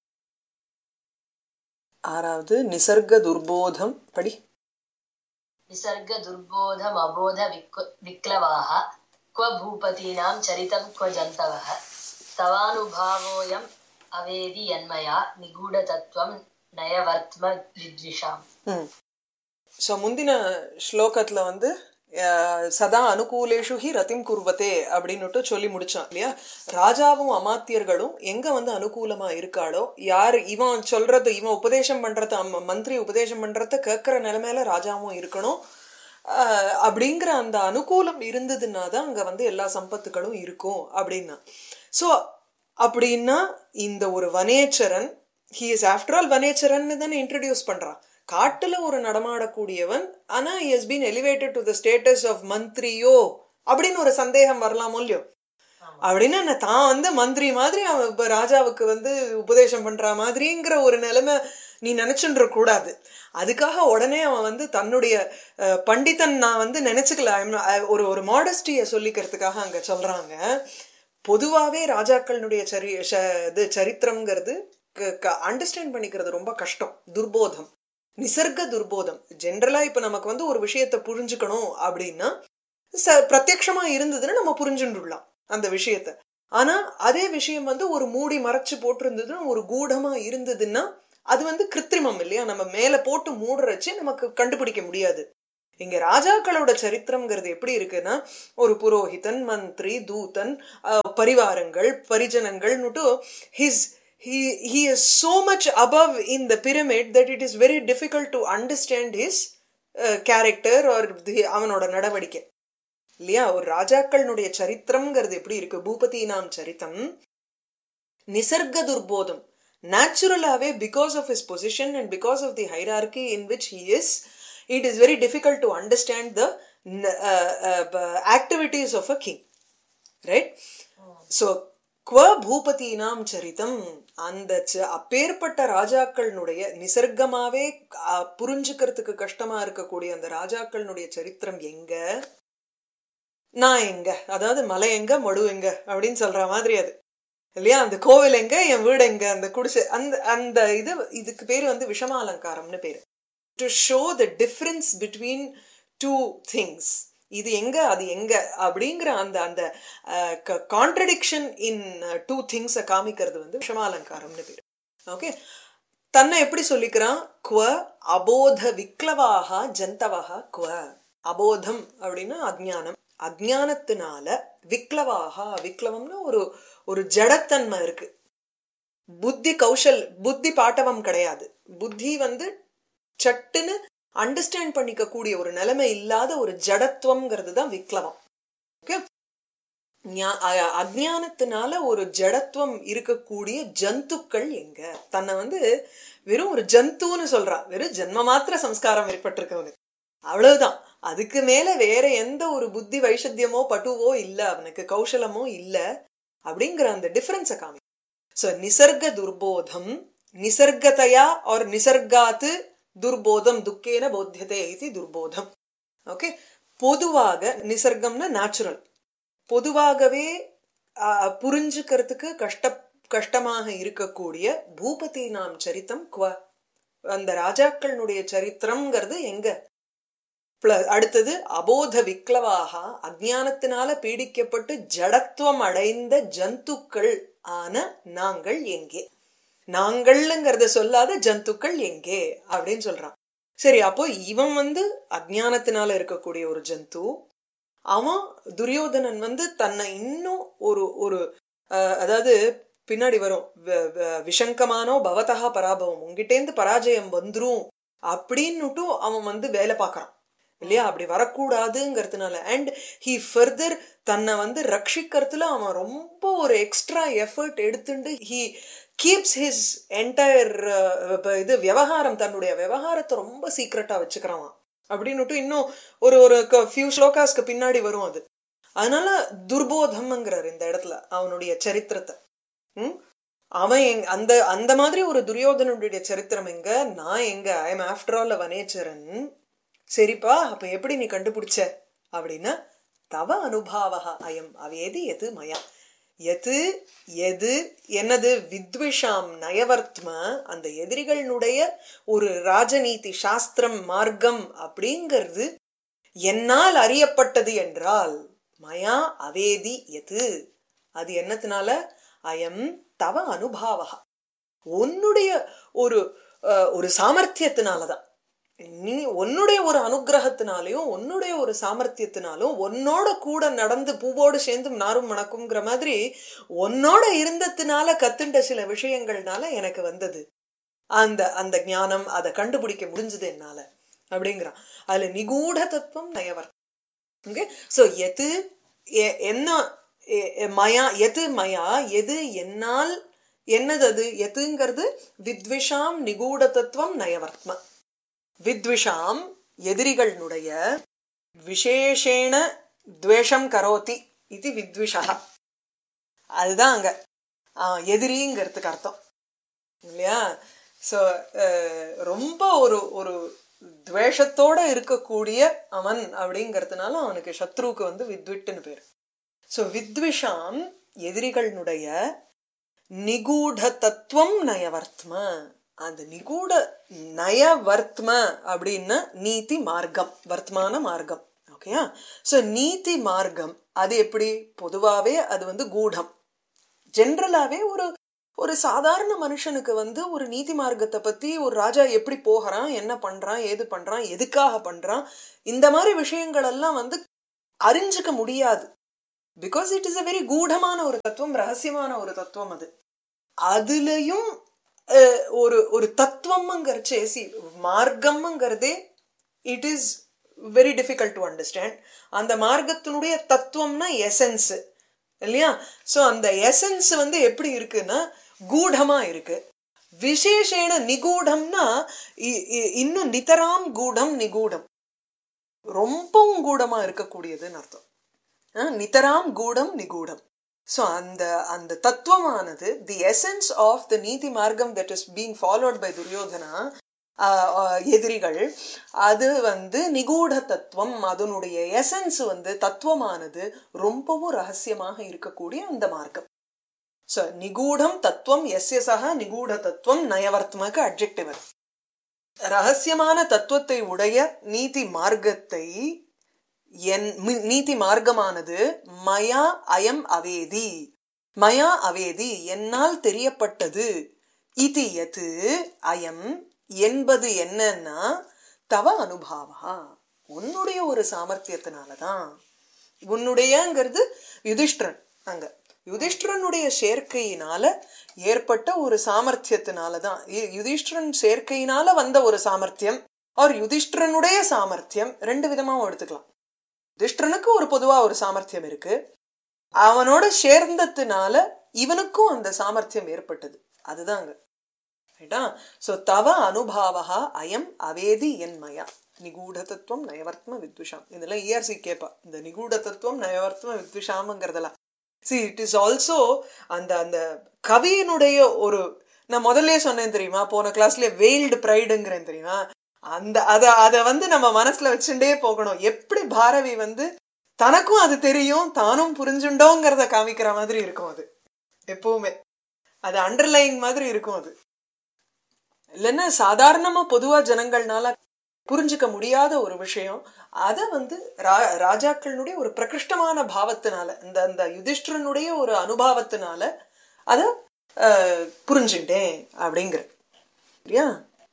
ஆறாவது நிசர்க துர்போதம் படி निसर्ग दुर्बोधम अबोध विक्लवाः क्व भूपतीनां चरितं क्व जन्तवः तवानुभावोऽयम् अवेदि यन्मया निगूढतत्त्वं नयवर्त्म विद्विषाम् ம் ஸோ முந்தின ஸ்லோகத்துல வந்து சதா அனுகூலேஷு ஹி ரத்திம் குர்வத்தே அப்படின்னுட்டு சொல்லி முடிச்சான் இல்லையா ராஜாவும் அமாத்தியர்களும் எங்க வந்து அனுகூலமா இருக்காளோ யார் இவன் சொல்றது இவன் உபதேசம் பண்றத மந்திரி உபதேசம் பண்றத கேட்கிற நிலைமையில ராஜாவும் இருக்கணும் அப்படிங்கிற அந்த அனுகூலம் இருந்ததுன்னா தான் அங்க வந்து எல்லா சம்பத்துகளும் இருக்கும் அப்படின்னா ஸோ அப்படின்னா இந்த ஒரு வனேச்சரன் ஹி இஸ் ஆஃப்டர் ஆல் வனேச்சரன் தானே இன்ட்ரடியூஸ் பண்றான் காட்டுல ஒரு நடமாடக்கூடியவன் ஆனா is been elevated to the status of மந்திரியோ அப்படின்னு ஒரு சந்தேகம் வரலாமோ இல்லையோ அப்படின்னா தான் வந்து மந்திரி மாதிரி அவன் இப்ப ராஜாவுக்கு வந்து உபதேசம் பண்ற மாதிரிங்கிற ஒரு நிலைமை நீ நினைச்சுன்ற கூடாது அதுக்காக உடனே அவன் வந்து தன்னுடைய பண்டிதன் நான் வந்து நினைச்சுக்கல ஒரு ஒரு மாடஸ்டிய சொல்லிக்கிறதுக்காக அங்க சொல்றாங்க பொதுவாவே ராஜாக்களுடைய சரி இது சரித்திரம்ங்கிறது அண்டர்ஸ்டாண்ட் பண்ணிக்கிறது ரொம்ப கஷ்டம் துர்போதம் நிசர்க துர்போதம் ஜென்ரலா இப்ப நமக்கு வந்து ஒரு விஷயத்த புரிஞ்சுக்கணும் அப்படின்னா பிரத்யட்சமா இருந்ததுன்னா நம்ம புரிஞ்சுட்டுலாம் அந்த விஷயத்த ஆனா அதே விஷயம் வந்து ஒரு மூடி மறைச்சு போட்டிருந்ததுன்னா ஒரு கூடமா இருந்ததுன்னா அது வந்து கிருத்திரிமம் இல்லையா நம்ம மேல போட்டு மூடுறச்சு நமக்கு கண்டுபிடிக்க முடியாது இங்க ராஜாக்களோட சரித்திரம்ங்கிறது எப்படி இருக்குன்னா ஒரு புரோஹிதன் மந்திரி தூதன் அஹ், பரிவாரங்கள் பரிஜனங்கள்னுட்டு his he he is so much above in the pyramid that it is very difficult to understand his uh, character or the, அவனோட நடவடிக்கை இல்லையா ஒரு ராஜாக்களுடைய சரித்திரம்ங்கிறது எப்படி இருக்கு பூபதி நாம் சரித்தம் நிசர்க துர்போதம் நேச்சுரலாவே because of his position and because of the hierarchy in which he is it is very difficult to understand the uh, uh, activities of a king right so குவ பூபதினாம் சரிதம் அந்த ச- அப்பேற்பட்ட ராஜாக்களினுடைய நிசர்க்கமாவே அ, புரிஞ்சுக்கிறதுக்கு கஷ்டமா இருக்கக்கூடிய அந்த ராஜாக்களினுடைய சரித்திரம் எங்க நான் எங்க அதாவது மலை எங்க மடு எங்க அப்படின்னு சொல்ற மாதிரி அது இல்லையா அந்த கோவில் எங்க என் வீடு எங்க அந்த குடிசை அந்த அந்த இது இதுக்கு பேரு வந்து விஷம அலங்காரம்னு பேரு to show the difference between two things இது எங்க அது எங்க அப்படிங்கிற அந்த அந்த கான்ட்ரடிக்ஷன் இன் டூ திங்ஸை காமிக்கிறது வந்து விஷம அலங்காரம்னு பேரு ஓகே தன்னை எப்படி சொல்லிக்கிறான் குவ அபோத விக்லவாக ஜந்தவக குவ அபோதம் அப்படின்னா அஜ்ஞானம் அஜ்ஞானத்தினால விக்லவாக விக்லவம்னா ஒரு ஒரு ஜடத்தன்மை இருக்கு புத்தி கௌஷல் புத்தி பாட்டவம் கிடையாது புத்தி வந்து சட்டுன்னு அண்டர்ஸ்டாண்ட் பண்ணிக்க கூடிய ஒரு நிலைமை இல்லாத ஒரு ஜடத்துவம்ங்கிறது தான் விக்லவம் ஓகே ஞா- அ- அஜ்ஞானத்தினால ஒரு ஜடத்துவம் இருக்கக்கூடிய ஜந்துக்கள் எங்க தன்னை வந்து வெறும் ஒரு ஜந்துன்னு சொல்றா வெறும் ஜென்ம மாத்திர சம்ஸ்காரம் ஏற்பட்டிருக்கவனுக்கு அவ்வளவுதான் அதுக்கு மேல வேற எந்த ஒரு புத்தி வைஷத்தியமோ பட்டுவோ இல்ல அவனுக்கு கௌசலமோ இல்ல அப்படிங்கிற அந்த டிஃபரன்ஸை காமி சோ நிசர்க துர்போதம் நிசர்கதையா ஆர் நிசர்காத்து துர்போதம் துக்கேன போத்தியதே இது துர்போதம் ஓகே பொதுவாக நிசர்கம்னா நேச்சுரல் பொதுவாகவே ஆ, புரிஞ்சுக்கிறதுக்கு கஷ்ட கஷ்டமாக இருக்கக்கூடிய பூபதி நாம் சரித்தம் குவ அந்த ராஜாக்களுடைய சரித்திரம்ங்கிறது எங்க Plus, அடுத்தது அபோத விக்லவாக அஜ்ஞானத்தினால பீடிக்கப்பட்டு ஜடத்துவம் அடைந்த ஜந்துக்கள் ஆன நாங்கள் எங்கே நாங்கள்ங்கிறத சொல்லாத ஜந்துக்கள் எங்கே அப்படின்னு சொல்றான் சரி அப்போ இவன் வந்து அஜ்ஞானத்தினால இருக்கக்கூடிய ஒரு ஜந்து அவன் துரியோதனன் வந்து தன்னை இன்னும் ஒரு ஒரு அஹ், அதாவது பின்னாடி வரும் வ- வ- விஷங்கமானோ பவதகா பராபவம் உங்ககிட்டேந்து பராஜயம் வந்துரும் அப்படின்னுட்டும் அவன் வந்து வேலை பார்க்கறான் இல்லையா அப்படி வரக்கூடாதுங்கிறதுனால அண்ட் ஹி ஃபர்தர் தன்னை வந்து ரட்சிக்கிறதுல அவன் ரொம்ப ஒரு எக்ஸ்ட்ரா எஃபர்ட் எடுத்துட்டு ஹி கீப்ஸ் ஹிஸ் என்டையர் இது விவகாரம் தன்னுடைய விவகாரத்தை ரொம்ப சீக்ரெட்டா வச்சுக்கிறான் அப்படின்னுட்டு இன்னும் ஒரு ஒரு ஃபியூ ஸ்லோகாஸ்க்கு பின்னாடி வரும் அது அதனால துர்போதம்ங்கிறார் இந்த இடத்துல அவனுடைய சரித்திரத்தை ம்? அவன் எங் அந்த அந்த மாதிரி ஒரு துரியோதனுடைய சரித்திரம் எங்க நான் எங்க ஐ எம் ஆஃப்டர் ஆல் வனேச்சரன் சரிப்பா அப்ப எப்படி நீ கண்டுபிடிச்ச அப்படின்னா தவ அனுபாவக அயம் அவேது எது மயா எது எது என்னது வித்விஷாம் நயவர்த்ம அந்த எதிரிகளுடைய ஒரு ராஜநீதி சாஸ்திரம் மார்க்கம் அப்படிங்கிறது என்னால் அறியப்பட்டது என்றால் மயா அவேதி எது அது என்னத்தினால அயம் தவ அனுபாவகா உன்னுடைய ஒரு அஹ், ஒரு சாமர்த்தியத்தினாலதான் நீ உன்னுடைய ஒரு அனுகிரகத்தினாலையும் உன்னுடைய ஒரு சாமர்த்தியத்தினாலும் உன்னோட கூட நடந்து பூவோடு சேர்ந்து நாரும் மணக்குங்கிற மாதிரி உன்னோட இருந்ததுனால கத்துண்ட சில விஷயங்கள்னால எனக்கு வந்தது அந்த அந்த ஞானம் அதை கண்டுபிடிக்க முடிஞ்சது என்னால அப்படிங்கிறான் அதுல நிகூட தத்துவம் நயவர் ஓகே சோ எது எ- என்ன எ- எ- மயா எது மயா எது என்னால் என்னது அது எதுங்கிறது வித்விஷாம் நிகூட தத்துவம் நயவர்த்ம வித்விஷாம் எதிரிகளுடைய விசேஷேண துவேஷம் கரோதி இது வித்விஷா அதுதான் அங்க ஆஹ், எதிரிங்கிறதுக்கு அர்த்தம் இல்லையா சோ ரொம்ப ஒரு ஒரு துவேஷத்தோட இருக்கக்கூடிய அவன் அப்படிங்கறதுனால அவனுக்கு சத்ருவுக்கு வந்து வித்விட்டுன்னு பேரு சோ வித்விஷாம் எதிரிகளுடைய நிகூட தத்துவம் நயவர்த்ம அந்த நிகூட நயவர்த்ம அப்படின்னா நீதி மார்க்கம் வர்த்தமான மார்க்கம் ஓகேயா சோ நீதி மார்க்கம் அது எப்படி பொதுவாவே அது வந்து கூடம் ஜென்ரலாவே ஒரு ஒரு சாதாரண மனுஷனுக்கு வந்து ஒரு நீதி மார்க்கத்தை பத்தி ஒரு ராஜா எப்படி போகிறான் என்ன பண்றான் ஏது பண்றான் எதுக்காக பண்றான் இந்த மாதிரி விஷயங்கள் எல்லாம் வந்து அறிஞ்சுக்க முடியாது because it is a very கூடமான ஒரு தத்துவம் ரகசியமான ஒரு தத்துவம் அது அதுலயும் அஹ், ஒரு ஒரு தத்துவம்ங்கிறச்சே சி மார்க்கம்ங்கிறதே it is very difficult to understand அந்த மார்க்கத்தினுடைய தத்துவம்னா எசன்ஸ் இல்லையா சோ அந்த எசன்ஸ் வந்து எப்படி இருக்குன்னா கூடமா இருக்கு விசேஷேன நிகூடம்னா இ- இ- இன்னும் நிதராம் கூடம் நிகூடம் ரொம்பவும் கூடமா இருக்கக்கூடியதுன்னு அர்த்தம் அஹ் நிதராம் கூடம் நிகூடம் சோ அந்த அந்த தத்துவமானது தி எசன்ஸ் ஆஃப் த நீதி மார்க்கம் that is being followed by Duryodhana ஆஹ் ஆஹ் எதிரிகள் அது வந்து நிகூட தத்துவம் அதனுடைய எசன்ஸ் வந்து தத்துவமானது ரொம்பவும் ரகசியமாக இருக்கக்கூடிய அந்த மார்க்கம் சோ நிகூடம் தத்துவம் எஸ்ய சக நிகூட தத்துவம் நயவர்த்தமக்கு அட்ஜெக்டிவ் ரகசியமான தத்துவத்தை உடைய நீதி மார்க்கத்தை என் மி- நீதி மார்க்கமானது மயா அயம் அவேதி மயா அவேதி என்னால் தெரியப்பட்டது இது எது அயம் என்பது என்னன்னா தவ அனுபாவா உன்னுடைய ஒரு சாமர்த்தியத்தினாலதான் உன்னுடையங்கிறது யுதிஷ்டிரன் அங்க யுதிஷ்டிரனுடைய சேர்க்கையினால ஏற்பட்ட ஒரு சாமர்த்தியத்தினாலதான் யு- யுதிஷ்டிரன் சேர்க்கையினால வந்த ஒரு சாமர்த்தியம் அவர் யுதிஷ்டிரனுடைய சாமர்த்தியம் ரெண்டு விதமாவும் எடுத்துக்கலாம் யுதிஷ்டிரனுக்கு ஒரு பொதுவா ஒரு சாமர்த்தியம் இருக்கு அவனோட சேர்ந்ததுனால இவனுக்கும் அந்த சாமர்த்தியம் ஏற்பட்டது அதுதாங்க ரைட்டா சோ தவ அனுபாவா அயம் அவேதி என்மயா நிகூட தத்துவம் நயவர்த்தம வித்விஷாம் இதெல்லாம் இஆர்சி கேப்பா இந்த நிகூட தத்துவம் நயவர்த்தம வித்விஷாம்ங்கிறதெல்லாம் சி இட் இஸ் ஆல்சோ அந்த அந்த கவியினுடைய ஒரு நான் முதல்லயே சொன்னேன் தெரியுமா போன கிளாஸ்ல வெயில்டு ப்ரைடுங்கிறேன் தெரியுமா அந்த அத அத வந்து நம்ம மனசுல வச்சுட்டே போகணும் எப்படி பாரவி வந்து தனக்கும் அது தெரியும் தானும் புரிஞ்சுண்டோங்கிறத காமிக்கிற மாதிரி இருக்கும் அது எப்பவுமே அது அண்டர்லைங் மாதிரி இருக்கும் அது இல்லைன்னா சாதாரணமா பொதுவா ஜனங்கள்னால புரிஞ்சுக்க முடியாத ஒரு விஷயம் அத வந்து ரா- ராஜாக்களுடைய ஒரு பிரகிருஷ்டமான பாவத்தினால இந்த அந்த யுதிஷ்டிரனுடைய ஒரு அனுபவத்தினால அத அஹ், புரிஞ்சுட்டேன் அப்படிங்கிற சரியா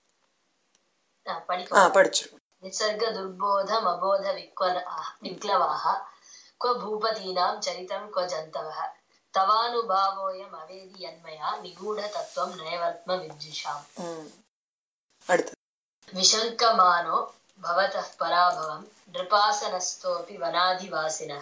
ஆ, ஆ படிக்கலாம் படிச்சிருக்கோம் निसर्ग दुर्बोधम अबोध विक्वर विक्लवाः क्व भूपतीनां चरितं क्व जन्तवः तवानुभावोऽयम् अवेदि यन्मया निगूढतत्त्वं नयवर्त्म विद्विषाम् ம். அடுத்து विशङ्कमानो भवतः पराभवं नृपासनस्थोऽपि वनाधिवासिनः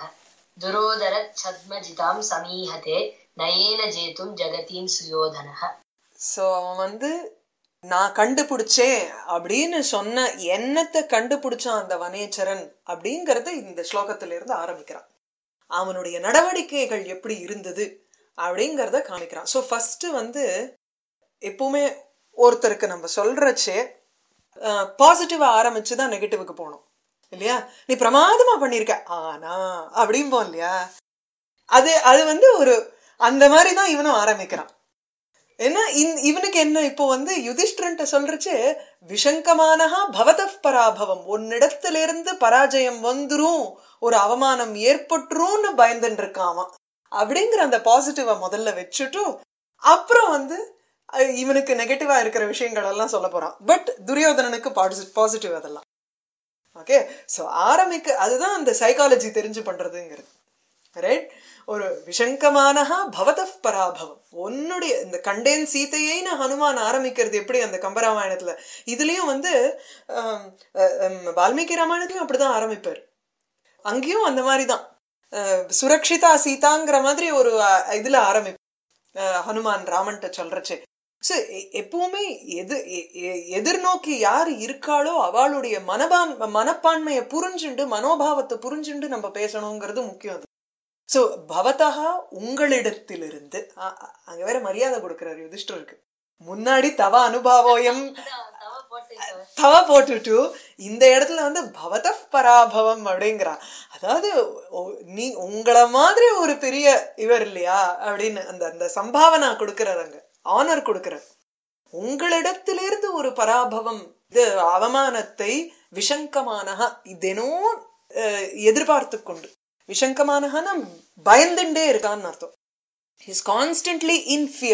दुरोदरच्छद्मजितां समीहते नयेन जेतुं जगतीं सुयोधनः சோ அவன் வந்து நான் கண்டுபிடிச்சேன் அப்படின்னு சொன்ன எண்ணத்தை கண்டுபிடிச்சான் அந்த வனேச்சரன் அப்படிங்கறது இந்த ஸ்லோகத்துல இருந்து ஆரம்பிக்கிறான் அவனுடைய நடவடிக்கைகள் எப்படி இருந்தது அப்படிங்கறத காமிக்கிறான் சோ ஃபர்ஸ்ட் வந்து எப்பவுமே ஒருத்தருக்கு நம்ம சொல்றச்சே பாசிட்டிவா ஆரம்பிச்சுதான் நெகட்டிவுக்கு போகணும் இல்லையா நீ பிரமாதமா பண்ணிருக்க ஆனா அப்படிம்போம் இல்லையா அது அது வந்து ஒரு அந்த மாதிரி தான் இவனும் ஆரம்பிக்கிறான் ஏன்னா இந்- இவனுக்கு என்ன இப்போ வந்து யுதிஷ்டிரன்ட்ட சொல்றச்சு விஷங்கமானஹா பவதப் பராபவம் உன்னிடத்துல இருந்து பராஜயம் வந்துரும் ஒரு அவமானம் ஏற்பட்டுரும்னு பயந்துட்டு இருக்கான் அவன் அப்படிங்கிற அந்த பாசிட்டிவ முதல்ல வச்சுட்டு அப்புறம் வந்து அஹ், இவனுக்கு நெகட்டிவா இருக்கிற விஷயங்கள் எல்லாம் சொல்ல போறான் பட் துரியோதனனுக்கு பாசிட்டிவ் அதெல்லாம் ஓகே சோ ஆரம்பிக்க அதுதான் அந்த சைக்காலஜி தெரிஞ்சு பண்றதுங்கிறது ரைட் ஒரு விஷங்கமானஹா பவதப் பராபவம் உன்னுடைய இந்த கண்டேன் சீதையைன்னு ஹனுமான் ஆரம்பிக்கிறது எப்படி அந்த கம்பராமாயணத்துல இதுலயும் வந்து ஆம், அஹ், ஹம், வால்மீகி ராமாயணத்திலயும் அப்படிதான் ஆரம்பிப்பார் அங்கேயும் அந்த மாதிரிதான் அஹ், சுரக்ஷிதா சீதாங்கிற மாதிரி ஒரு அஹ், இதுல ஆரம்பிப்பார் அஹ், ஹனுமான் ராமன்ட்ட சொல்றச்சே So, எ- எப்பவுமே எது எ- எ- எதிர்நோக்கி யாரு இருக்காளோ அவளுடைய மனபான் மனப்பான்மையை புரிஞ்சுண்டு மனோபாவத்தை புரிஞ்சுண்டு நம்ம பேசணுங்கிறது முக்கியம் அது சோ பவதா உங்களிடத்திலிருந்து அ- அ- அங்க வேற மரியாதை கொடுக்கிறாரு யுதிஷ்டருக்கு முன்னாடி தவ அனுபவோயம் தவ போட்டு தவ போட்டுட்டு இந்த இடத்துல வந்து பவத பராபவம் அப்படிங்கிறான் அதாவது ஒ- நீ உங்கள மாதிரி ஒரு பெரிய இவர் இல்லையா அப்படின்னு அந்த அந்த சம்பாவனா கொடுக்கிறார் அங்க ஆனர் கொடுக்கிறார் உங்களிடத்திலிருந்து ஒரு பராபவம் இது அவமானத்தை விஷங்கமானஹா இதெனும் எதிர்பார்த்து கொண்டு விஷங்கமானஹான்னா பயந்துட்டே இருக்கான்னு அர்த்தம் is constantly in fear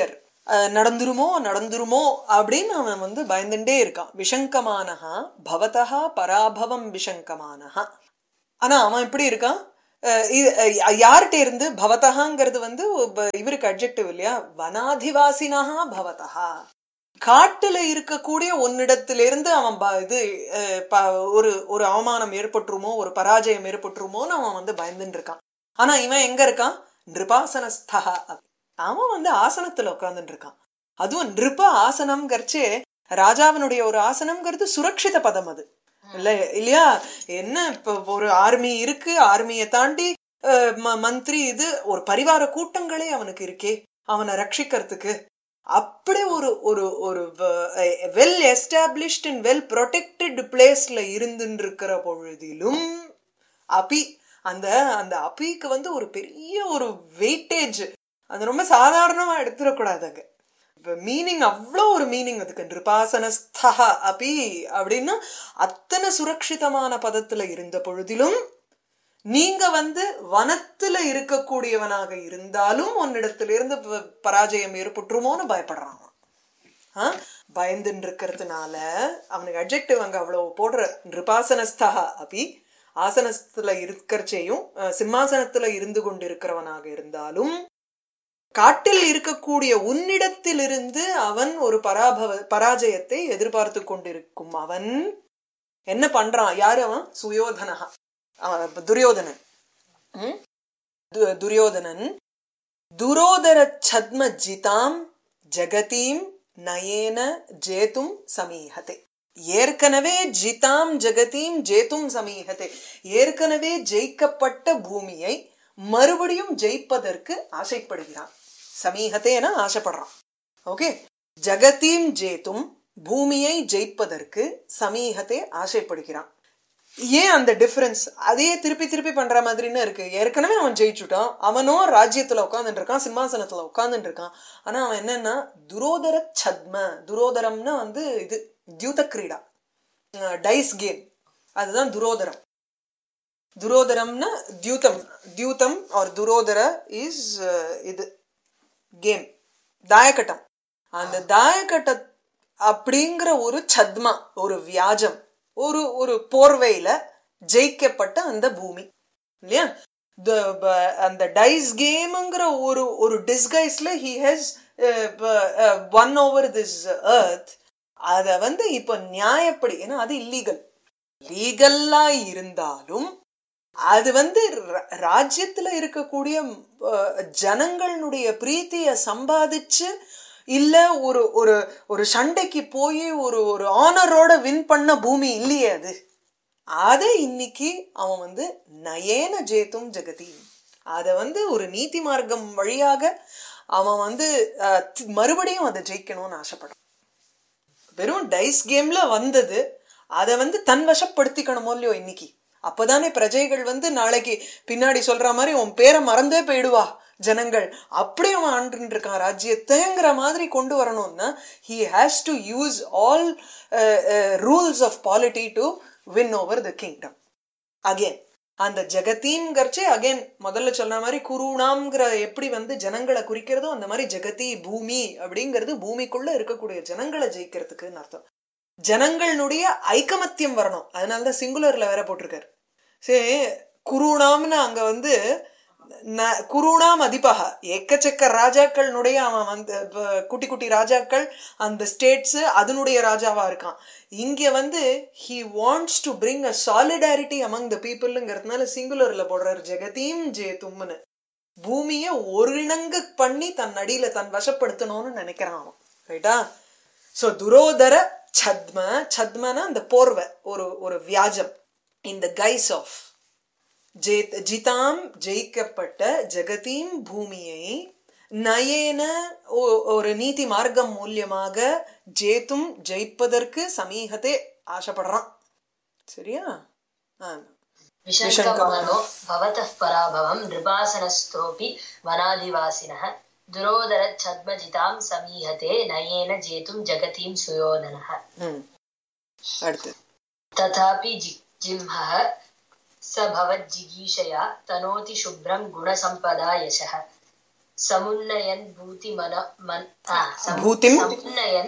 uh, நடந்துருமோ நடந்துருமோ அப்படின்னு அவன் வந்து பயந்துட்டே இருக்கான் விஷங்கமானஹா பவதா பராபவம் விஷங்கமானஹா ஆனா அவன் எப்படி இருக்கான் அஹ் இது அஹ் யார்கிட்ட இருந்து பவதகாங்கிறது வந்து ஒப்ப- இவருக்கு அட்ஜெக்டிவ் இல்லையா வனாதிவாசினஹா பவதஹா காட்டுல இருக்கக்கூடிய ஒன்னிடத்திலிருந்து அவன் ப- இது அஹ், ப- ஒரு ஒரு அவமானம் ஏற்பட்டுருமோ ஒரு பராஜயம் ஏற்பட்டுருமோன்னு அவன் வந்து பயந்துட்டு இருக்கான் ஆனா இவன் எங்க இருக்கான் நிருபாசனஸ்தா அவன் வந்து ஆசனத்துல உட்கார்ந்துட்டு இருக்கான் அதுவும் நிருப ஆசனம்ங்கிறச்சே ராஜாவினுடைய ஒரு ஆசனம்ங்கிறது சுரக்ஷித பதம் அது இல்ல இல்லையா என்ன இப்ப ஒரு ஆர்மி இருக்கு ஆர்மியை தாண்டி அஹ், ம- மந்திரி இது ஒரு பரிவார கூட்டங்களே அவனுக்கு இருக்கே அவனை ரட்சிக்கிறதுக்கு அப்படி ஒரு ஒரு ஒரு well established and well protected பிளேஸ்ல இருந்துட்டு இருக்கிற பொழுதிலும் அபி அந்த அந்த அபிக்கு வந்து ஒரு பெரிய ஒரு வெயிட்டேஜ் அது ரொம்ப சாதாரணமா எடுத்துடக்கூடாதுங்க மீனிங் அவ்வளோ ஒரு மீனிங் அதுக்கு நிருபாசனஸ்தா அபி அப்படின்னா அத்தனை சுரக்ஷிதமான பதத்துல இருந்த பொழுதிலும் நீங்க வந்து வனத்துல இருக்கக்கூடியவனாக இருந்தாலும் உன்னிடத்திலிருந்து ப- பராஜயம் ஏற்பட்டுருமோன்னு பயப்படுறான் அவன். ஆ? பயந்துன்னு இருக்கிறதுனால அவனுக்கு அட்ஜெக்டிவ் அங்க அவ்வளவு போடுற நிருபாசனஸ்தா அபி ஆசனத்துல இருக்கிறச்சையும் அஹ், சிம்மாசனத்துல இருந்து கொண்டிருக்கிறவனாக இருந்தாலும் காட்டில் இருக்கக்கூடிய உன்னிடத்திலிருந்து அவன் ஒரு பராபவ பராஜயத்தை எதிர்பார்த்து கொண்டிருக்கும் அவன் என்ன பண்றான் யாரு அவன் சுயோதனஹா அவன் துரியோதனன் ம்? து- துரியோதனன் துரோதர சத்ம ஜிதாம் ஜெகதீம் நயேன ஜேதும் சமீஹதே ஏற்கனவே ஜிதாம் ஜெகதீம் ஜேதும் சமீஹதே ஏற்கனவே ஜெயிக்கப்பட்ட பூமியை மறுபடியும் ஜெயிப்பதற்கு ஆசைப்படுகிறான் சமீஹத்தேன ஆசைப்படுறான் ஓகே ஜெகதீம் ஜேதும் பூமியை ஜெயிப்பதற்கு சமீஹத்தே ஆசைப்படுகிறான் ஏன் அந்த டிஃபரன்ஸ் அதையே திருப்பி திருப்பி பண்ற மாதிரின்னு இருக்கு ஏற்கனவே அவன் ஜெயிச்சுட்டான் அவனும் ராஜ்யத்துல உட்கார்ந்துட்டு இருக்கான் சிம்மாசனத்துல உட்கார்ந்துட்டு இருக்கான் ஆனா அவன் என்னன்னா துரோதர சத்ம துரோதரம்னா வந்து இது தியூத கிரீடா டைஸ் கேம் அதுதான் துரோதரம் துரோதரம்னா தியூதம் தியூதம் ஆர் துரோதர இஸ் இது கேம் தாயக்கட்டம் அந்த தாயக்கட்ட அப்படிங்கிற ஒரு சத்மா ஒரு வியாஜம் ஒரு ஒரு போர்வையில ஜெயிக்கப்பட்ட அந்த பூமி இல்லையா The- ப- அந்த டைஸ் கேம்ங்கிற ஒரு ஒரு டிஸ்கைஸ்ல he has won over this earth அத வந்து இப்ப நியாயப்படி ஏன்னா அது இல்லீகல் லீகல்லா இருந்தாலும் அது வந்து ர- ராஜ்யத்துல இருக்கக்கூடிய அஹ், ஜனங்களுடைய பிரீத்திய சம்பாதிச்சு இல்ல ஒரு ஒரு ஒரு சண்டைக்கு போய் ஒரு ஒரு ஆனரோட வின் பண்ண பூமி இல்லையே அது அதை இன்னைக்கு அவன் வந்து நயேன ஜேத்தும் ஜெகதி அத வந்து ஒரு நீதி மார்க்கம் வழியாக அவன் வந்து அஹ், தி- மறுபடியும் அதை ஜெயிக்கணும்னு ஆசைப்படுறான் வெறும் டைஸ் கேம்ல வந்தது அதை வந்து தன் வசப்படுத்திக்கணுமோ இல்லையோ இன்னைக்கு அப்பதானே பிரஜைகள் வந்து நாளைக்கு பின்னாடி சொல்ற மாதிரி உன் பேரை மறந்தே போயிடுவா ஜனங்கள் அப்படியே அவன் ஆண்டுட்டு இருக்கான் ராஜ்யத்தைங்கிற மாதிரி கொண்டு வரணும்னா he has to use all rules of polity to win over the kingdom again அந்த ஜெகத்தீன்கிறச்சே அகைன் முதல்ல சொன்ன மாதிரி குருணாம்ங்கிற எப்படி வந்து ஜனங்களை குறிக்கிறதோ அந்த மாதிரி ஜெகதி பூமி அப்படிங்கிறது பூமிக்குள்ள இருக்கக்கூடிய ஜனங்களை ஜெயிக்கிறதுக்குன்னு அர்த்தம் ஜனங்களுடைய ஐக்கமத்தியம் வரணும் அதனாலதான் சிங்குலர்ல வேற போட்டிருக்காரு சரி குருணாம்னு அங்க வந்து ந- குருணாம் அதிபக எக்கச்சக்க ராஜாக்களுடைய அவன் வந்து ப- குட்டி குட்டி ராஜாக்கள் அந்த ஸ்டேட்ஸ் அதனுடைய ராஜாவா இருக்கான் இங்க வந்து he wants to bring a solidarity among the பீப்புள்ங்கிறதுனால சிங்குலர்ல போடுறாரு ஜெகதீம் ஜேதும்னு பூமியை ஒருங்கிணங்கு பண்ணி தன் அடியில தன் வசப்படுத்தணும்னு நினைக்கிறான் அவன் ரைட்டா சோ துரோதர சத்ம சத்மனா அந்த போர்வை ஒரு ஒரு வியாஜம் இந்த கைஸ் ஆஃப் ஜெயித்- ஜிதாம் ஜெயிக்கப்பட்ட ஜெகதீம் பூமியை நயேன ஒ- ஒரு நீதி மார்க்கம் மூலியமாக ஜேத்தும் ஜெயிப்பதற்கு சமீகத்தை ஆசைப்படுறான் சரியா ஆ. विशङ्कमानो भवतः पराभवम् नृपासनस्थोऽपि वनादिवासिनः दुरोदरच्छद्मजितां समीहते नयेन जेतुम् जगतीम् सुयोधनः ம் அடுத்து तथापि जि- जिह्मः स भवज्जिगीषया तनोति शुभ्रम् गुणसम्पदा यशः समुन्नयन् भूतिमन मन आ, सम्- भूतिम्? समुन्नयन्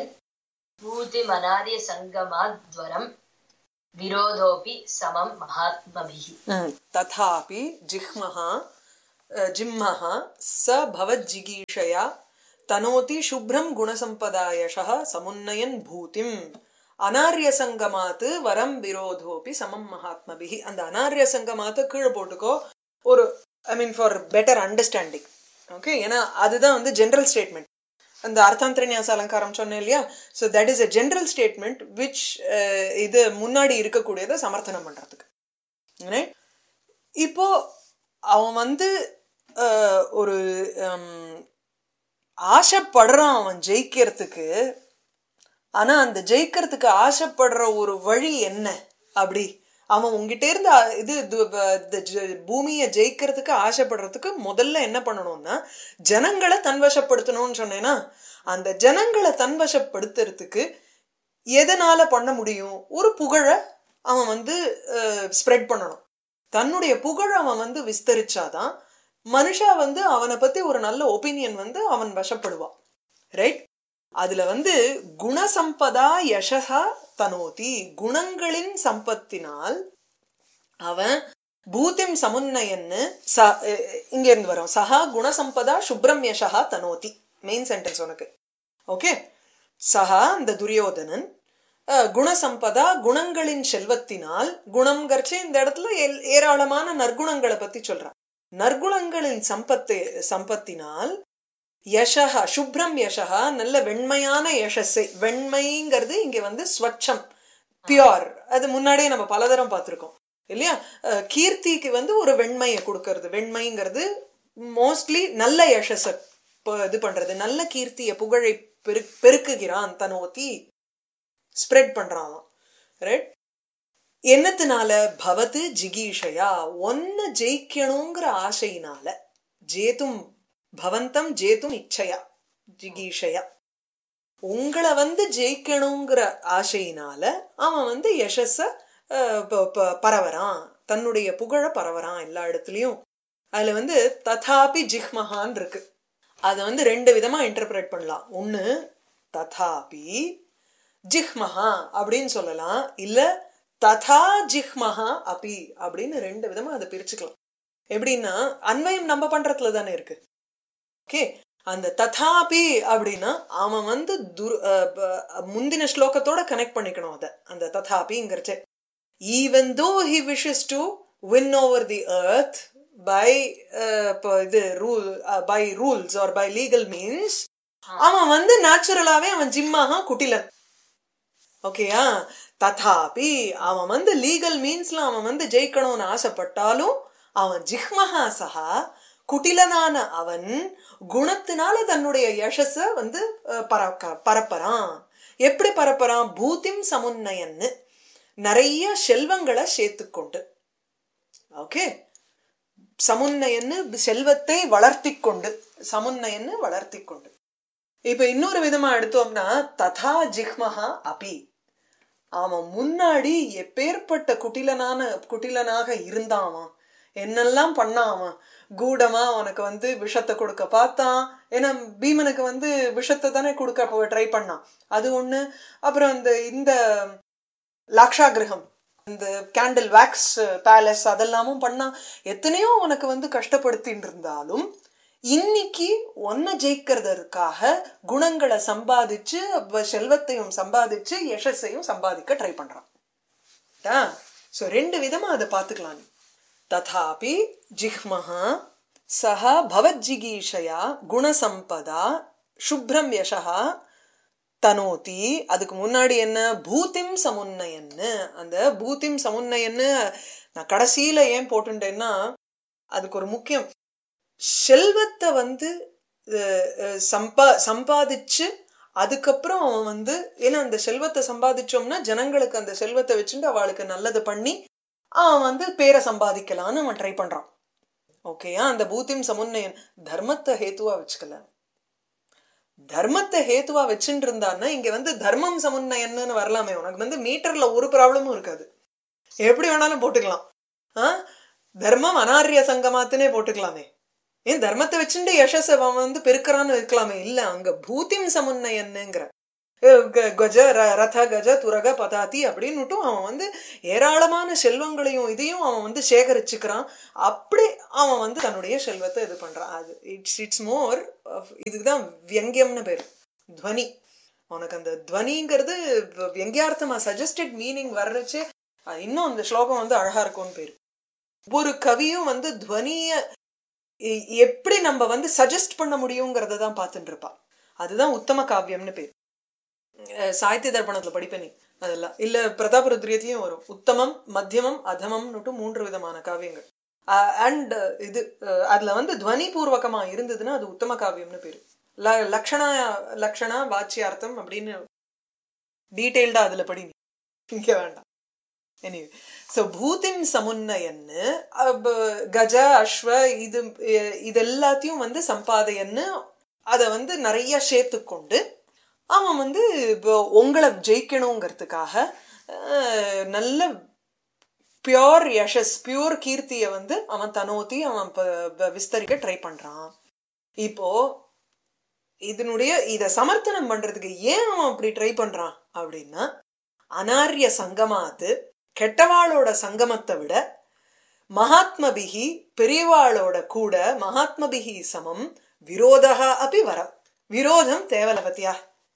भूतिमनार्यसङ्गमाद्वरम् विरोधोऽपि समं महात्मभिः ம். तथापि जिह्मः अ, जिह्मः स भवज्जिगीषया तनोति शुभ्रं गुणसम्पदा यशः समुन्नयन् பூதிம் அனாரிய சங்கமாத்து வரம் விரோதோபி சமம் மகாத்மபிஹி அந்த அனாரிய சங்கமாத்து கீழே போட்டுக்கோ ஒரு I mean for better understanding okay ஏன்னா அதுதான் வந்து ஜெனரல் ஸ்டேட்மெண்ட் அந்த அர்த்தாந்திரநியாச அலங்காரம் சொன்னேன் இல்லையா so that is a general statement which இது முன்னாடி இருக்கக்கூடியதை சமர்த்தனம் பண்றதுக்கு Right? இப்போ அவன் வந்து அஹ், ஒரு ஹம், ஆசைப்படுறான் அவன் ஜெயிக்கிறதுக்கு ஆனா அந்த ஜெயிக்கிறதுக்கு ஆசைப்படுற ஒரு வழி என்ன அப்படி அவன் உங்ககிட்ட இருந்து அ- இது து- ப- இந்த ஜ- பூமியை ஜெயிக்கிறதுக்கு ஆசைப்படுறதுக்கு முதல்ல என்ன பண்ணணும்னா ஜனங்களை தன்வசப்படுத்தணும்னு சொன்னேன்னா அந்த ஜனங்களை தன்வசப்படுத்துறதுக்கு எதனால பண்ண முடியும் ஒரு புகழ அவன் வந்து ஸ்ப்ரெட் பண்ணணும் தன்னுடைய புகழ அவன் வந்து விஸ்தரிச்சாதான் மனுஷா வந்து அவனை பத்தி ஒரு நல்ல ஒப்பீனியன் வந்து அவன் வசப்படுவான் ரைட் அதுல வந்து குணசம்பதா யசகா தனோதி குணங்களின் சம்பத்தினால் அவன் பூதிம் சமுன்னயன்னு ச அஹ் இங்க இருந்து வரும் சஹா குணசம்பதா சுப்ரம் யசகா தனோதி மெயின் சென்டென்ஸ் உனக்கு ஓகே சஹா அந்த துரியோதனன் அஹ், குணசம்பதா குணங்களின் செல்வத்தினால் குணம்கர்ச்சு இந்த இடத்துல ஏல்- ஏராளமான நற்குணங்களை பத்தி சொல்றான் நற்குணங்களின் சம்பத்து சம்பத்தினால் யசஹா சுப்ரம் யசஹா நல்ல வெண்மையான யசஸை வெண்மைங்கிறது இங்க வந்து ஸ்வச்சம் பியோர் அது முன்னாடியே நம்ம பலதரம் பார்த்திருக்கோம் இல்லையா அஹ், கீர்த்திக்கு வந்து ஒரு வெண்மையை கொடுக்கறது வெண்மைங்கிறது மோஸ்ட்லி நல்ல யசஸ இது பண்றது நல்ல கீர்த்திய புகழை பெரு பெருக்குகிறான் தனோத்தி ஸ்ப்ரெட் பண்றான் ரைட் என்னத்தினால பவத்து ஜிகீஷயா ஒன்ன ஜெயிக்கணுங்கிற ஆசையினால ஜேதும் பவந்தம் ஜேதும் இச்சையா ஜிகீஷயா உங்களை வந்து ஜெயிக்கணுங்கிற ஆசையினால அவன் வந்து யசஸ அஹ், ப- ப- பரவறான் தன்னுடைய புகழ பரவறான் எல்லா இடத்துலயும் அதுல வந்து ததாபி ஜிஹ்மஹான் இருக்கு அத வந்து ரெண்டு விதமா இன்டர்பிரேட் பண்ணலாம் ஒண்ணு ததாபி ஜிஹ்மஹா அப்படின்னு சொல்லலாம் இல்ல ததா ஜிஹ்மஹா அபி அப்படின்னு ரெண்டு விதமா அதை பிரிச்சுக்கலாம் எப்படின்னா அன்வயம் நம்ம பண்றதுல தானே இருக்கு ஓகே அந்த ததாபி அப்படின்னா அவன் வந்து துர் அஹ் ப- முந்தின ஸ்லோகத்தோட கனெக்ட் பண்ணிக்கணும் அத அந்த ததாபிங்கிறச்ச even though he wishes to win over the earth by இது rule by rules or by legal means அவன் வந்து நேச்சுரலாவே அவன் ஜிம்மாக குட்டிலன் ஓகேயா ததாபி அவன் வந்து லீகல் மீன்ஸ்ல அவன் வந்து ஜெயிக்கணும்னு ஆசைப்பட்டாலும் அவன் ஜிஹ்மஹா சஹா குட்டிலனான அவன் குணத்தினால தன்னுடைய யசஸ வந்து அஹ், பரக்க பரப்பறான் எப்படி பரப்பறான் பூத்திம் சமுன்னயன்னு நிறைய செல்வங்களை சேர்த்துக்கொண்டு ஓகே சமுன்னயன்னு செல்வத்தை வளர்த்தி கொண்டு சமுன்னயன்னு வளர்த்தி கொண்டு இப்ப இன்னொரு விதமா எடுத்தோம்னா ததா ஜிஹ்மஹா அபி அவன் முன்னாடி எப்பேற்பட்ட குட்டிலனான குட்டிலனாக இருந்தான் அவன் என்னெல்லாம் பண்ணான் அவன் கூடமா அவனுக்கு வந்து விஷத்தை கொடுக்க பார்த்தான் ஏன்னா பீமனுக்கு வந்து விஷத்தை தானே கொடுக்க ட்ரை பண்ணான் அது ஒண்ணு அப்புறம் இந்த இந்த லாக்ஷாகிரகம் இந்த கேண்டில் வேக்ஸ் பேலஸ் அதெல்லாமும் பண்ணா எத்தனையோ உனக்கு வந்து கஷ்டப்படுத்தின்னு இருந்தாலும் இன்னைக்கு ஒன்ன ஜெயிக்கிறதற்காக குணங்களை சம்பாதிச்சு வ- செல்வத்தையும் சம்பாதிச்சு யசஸையும் சம்பாதிக்க ட்ரை பண்றான் சோ ரெண்டு விதமா அதை பார்த்துக்கலாம் நீ. ததாபி ஜிஹ்மஹா சஹ பவஜ்ஜிகீஷயா குணசம்பதா சுப்ரம் யசஹா தனோதி அதுக்கு முன்னாடி என்ன பூத்திம் சமுன்னயன்னு அந்த பூத்திம் சமுன்னயன்னு நான் கடைசியில ஏன் போட்டுட்டேன்னா அதுக்கு ஒரு முக்கியம் செல்வத்தை வந்து அஹ், அஹ், சம்பா சம்பாதிச்சு அதுக்கப்புறம் அவன் வந்து ஏன்னா அந்த செல்வத்தை சம்பாதிச்சோம்னா ஜனங்களுக்கு அந்த செல்வத்தை வச்சுட்டு அவளுக்கு நல்லது பண்ணி அவன் வந்து பேரை சம்பாதிக்கலாம்னு அவன் ட்ரை பண்றான் ஓகேயா அந்த பூத்திம் சமுன்னயன் தர்மத்தை ஹேத்துவா வச்சுக்கல தர்மத்தை ஹேத்துவா வச்சுட்டு இருந்தான்னா இங்க வந்து தர்மம் சமுன்னயன்னு வரலாமே உனக்கு வந்து மீட்டர்ல ஒரு ப்ராப்ளமும் இருக்காது எப்படி வேணாலும் போட்டுக்கலாம் ஆ தர்மம் அனாரிய சங்கமாத்துனே போட்டுக்கலாமே ஏன் தர்மத்தை வச்சுட்டு யசஸ் அவன் வந்து பெருக்கிறான்னு இருக்கலாமே இல்ல அங்க பூத்திம் சமுன்னயன்னுங்கிற அஹ் க- கஜ ர- ரத கஜ துரக பதாதி அப்படின்னுட்டும் அவன் வந்து ஏராளமான செல்வங்களையும் இதையும் அவன் வந்து சேகரிச்சுக்கிறான் அப்படி அவன் வந்து தன்னுடைய செல்வத்தை இது பண்றான் அது இட்ஸ் இட்ஸ் மோர் இதுக்குதான் வியங்கியம்னு பேரு துவனி உனக்கு அந்த துவனிங்கிறது வ- வியங்கியார்த்தமா சஜஸ்டட் மீனிங் வர்றச்சு அஹ் இன்னும் அந்த ஸ்லோகம் வந்து அழகா இருக்கும்னு பேரு ஒரு கவியும் வந்து துவனிய எ- எப்படி நம்ம வந்து சஜஸ்ட் பண்ண முடியுங்கிறத தான் பார்த்துட்டு இருப்பான் அதுதான் உத்தம காவியம்னு பேர் அஹ் சாகித்ய தர்ப்பணத்துல படிப்பேன் நீ அதெல்லாம் இல்ல பிரதாபருத்ரியத்திலயும் வரும் உத்தமம் மத்தியமம் அதமம்னுட்டு மூன்று விதமான காவியங்கள் அண்ட் இது அஹ் அதுல வந்து துவனி பூர்வகமா இருந்ததுன்னா அது உத்தம காவியம்னு பேரு ல- லக்ஷணா லக்ஷணா வாச்சியார்த்தம் அப்படின்னு டீட்டெயில்டா அதுல படி நீ. இங்க வேண்டாம் எனிவே சோ பூதிம் சமுன்னயன்னு அப்ப கஜ அஸ்வ இது அஹ் இது எல்லாத்தையும் வந்து சம்பாதையன்னு அத வந்து நிறைய சேர்த்துக்கொண்டு அவன் வந்து இப்போ உங்களை ஜெயிக்கணுங்கிறதுக்காக அஹ், நல்ல பியோர் யஷஸ் பியூர் கீர்த்திய வந்து அவன் தனோத்தி அவன் ப- ப- விஸ்தரிக்க ட்ரை பண்றான் இப்போ இதனுடைய இத சமர்த்தனம் பண்றதுக்கு ஏன் அவன் அப்படி ட்ரை பண்றான் அப்படின்னா அனாரிய சங்கமாத்து கெட்டவாளோட சங்கமத்தை விட மகாத்மபிகி பெரியவாளோட கூட மகாத்மபிகி சமம் விரோதா அப்படி வரம் விரோதம் தேவல பத்தியா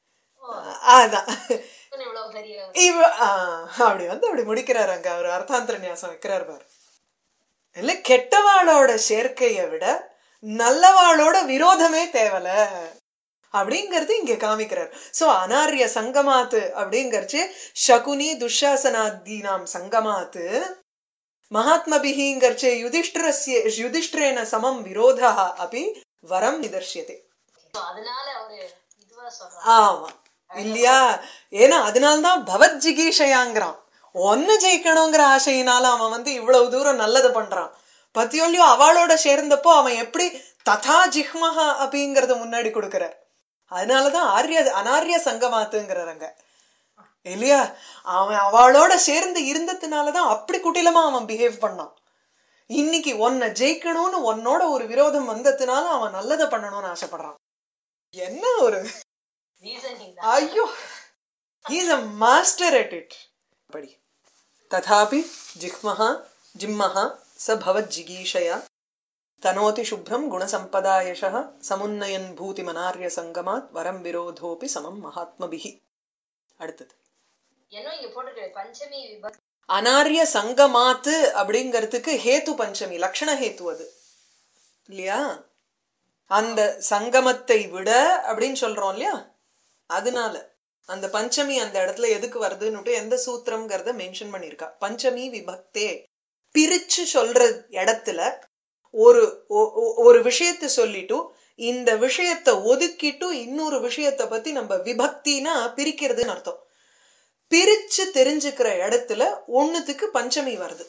அதான் இவ்வளவு பெரிய இவ ஆ, அப்படி வந்து அப்படி முடிக்கிறாரு அங்க அவர் அர்த்தாந்தர நியாசம் வைக்கிறார் பாரு இல்ல கெட்டவாளோட சேர்க்கைய விட நல்லவாளோட விரோதமே தேவல அப்படிங்கறது இங்க காமிக்கிறார் சோ அனாரிய சங்கமாத்து அப்படிங்கறச்சு சகுனி துஷாசனாதீனாம் சங்கமாத்து மகாத்மபிகிங்கர்ச்சே யுதிஷ்டிரஸ்ய யுதிஷ்டிரேன சமம் விரோதா அப்படி வரம் நிதர்சியதே So, அதனால அவரு இதுவா சொல்றாரு ஆமா இல்லையா ஏன்னா அதனால்தான் பவத் ஜிகீஷயாங்கிறான் ஒன்னு ஜெயிக்கணுங்கிற ஆசையினால அவன் வந்து இவ்வளவு தூரம் நல்லது பண்றான் பத்தியோலியோ அவளோட சேர்ந்தப்போ அவன் எப்படி ததா ஜிஹ்மஹா அப்படிங்கறத முன்னாடி கொடுக்கிறார் அதனாலதான் ஆரிய அனாரிய சங்கமாத்துங்கிறாருங்க இல்லையா அவன் அவளோட சேர்ந்து இருந்ததுனாலதான் அப்படி குட்டிலமா அவன் பிஹேவ் பண்ணான் இன்னைக்கு உன்னை ஜெயிக்கணும்னு உன்னோட ஒரு விரோதம் வந்ததுனால அவன் நல்லதை பண்ணணும்னு ஆசைப்படுறான் என்ன ஒரு ரீசனிங் ஐயோ is a master at it படி ததாபி ஜிஹ்மஹ ஜிம்மஹ ச பவத் ஜிகீஷயா தனோதி சுப்ரம் குணசம்பதா யசः சமுன்னயன் பூதி மனார்ய சங்கமாத் வரம் விரோதோபி சமம் மகாத்மபிஹி அடுத்தது என்ன இங்க போட்டிருக்கு பஞ்சமி விபக்தி அனாரிய சங்கமாத்து அப்படிங்கிறதுக்கு ஹேத்து பஞ்சமி லக்ஷண ஹேத்து அது இல்லையா அந்த சங்கமத்தை விட அப்படின்னு சொல்றோம் இல்லையா அதனால அந்த பஞ்சமி அந்த இடத்துல எதுக்கு வருதுன்னுட்டு எந்த சூத்திரம்ங்கிறத மென்ஷன் பண்ணிருக்கா பஞ்சமி விபக்தே பிரிச்சு சொல்ற இடத்துல ஒரு ஒ- ஒ- ஒரு விஷயத்தை சொல்லிட்டு இந்த விஷயத்தை ஒதுக்கிட்டு இன்னொரு விஷயத்தை பத்தி நம்ம விபக்தினா பிரிக்கிறதுன்னு அர்த்தம் பிரிச்சு தெரிஞ்சுக்கிற இடத்துல ஒண்ணுத்துக்கு பஞ்சமி வருது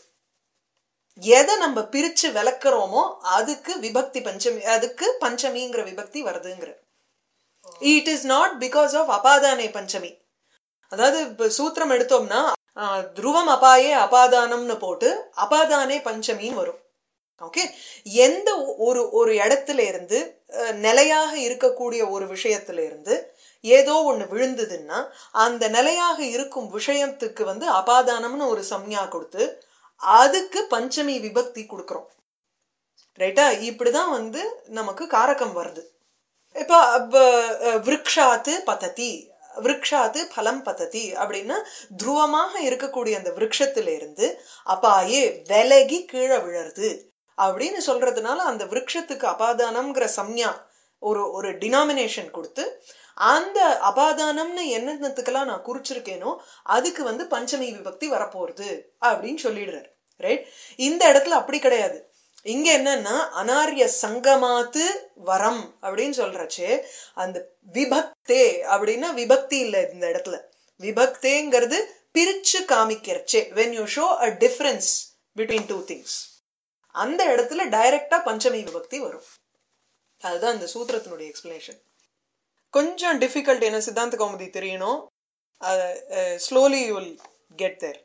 எதை நம்ம பிரிச்சு விளக்குறோமோ அதுக்கு விபக்தி பஞ்சமி அதுக்கு பஞ்சமிங்கிற விபக்தி வருதுங்கிற it is not because of அபாதானே பஞ்சமி அதாவது இப்ப சூத்திரம் எடுத்தோம்னா ஆஹ், துருவம் அபாயே அபாதானம்னு போட்டு அபாதானே பஞ்சமின்னு வரும் ஓகே எந்த ஒ- ஒரு ஒரு இடத்துல இருந்து அஹ், நிலையாக இருக்கக்கூடிய ஒரு விஷயத்துல இருந்து ஏதோ ஒண்ணு விழுந்ததுன்னா அந்த நிலையாக இருக்கும் விஷயத்துக்கு வந்து அபாதானம்னு ஒரு சம்ஞா கொடுத்து அதுக்கு பஞ்சமி விபக்தி கொடுக்கிறோம் ரைட்டா இப்படிதான் வந்து நமக்கு காரகம் வருது இப்போ அப்ப, அஹ், விருக்ஷாத்து பததி விருக்ஷாத்து பலம் பததி அப்படின்னா துருவமாக இருக்கக்கூடிய அந்த விருட்சத்துல இருந்து அப்பாயே விலகி கீழே விழருது அப்படின்னு சொல்றதுனால அந்த விருட்சத்துக்கு அபாதானம்ங்கிற சம்ஞா ஒரு ஒரு டினாமினேஷன் கொடுத்து அந்த அபாதானம்னு என்னென்னத்துக்கெல்லாம் நான் குறிச்சிருக்கேனோ அதுக்கு வந்து பஞ்சமி விபக்தி வரப்போறது அப்படின்னு சொல்லிடுறாரு ரைட் இந்த இடத்துல அப்படி கிடையாது இங்க என்னன்னா அனாரிய சங்கமாத்து வரம் அப்படின்னு சொல்றச்சே அந்த விபக்தே அப்படின்னா விபக்தி இல்ல இந்த இடத்துல விபக்தேங்கிறது பிரிச்சு காமிக்கிறச்சே when you show a difference between two things அந்த இடத்துல டைரக்டா பஞ்சமி விபக்தி வரும் அதுதான் இந்த சூத்திரத்தினுடைய எக்ஸ்பிளனேஷன் கொஞ்சம் டிஃபிகல்ட் என்ன சித்தாந்த கௌமுதி தெரியணும் slowly you will get there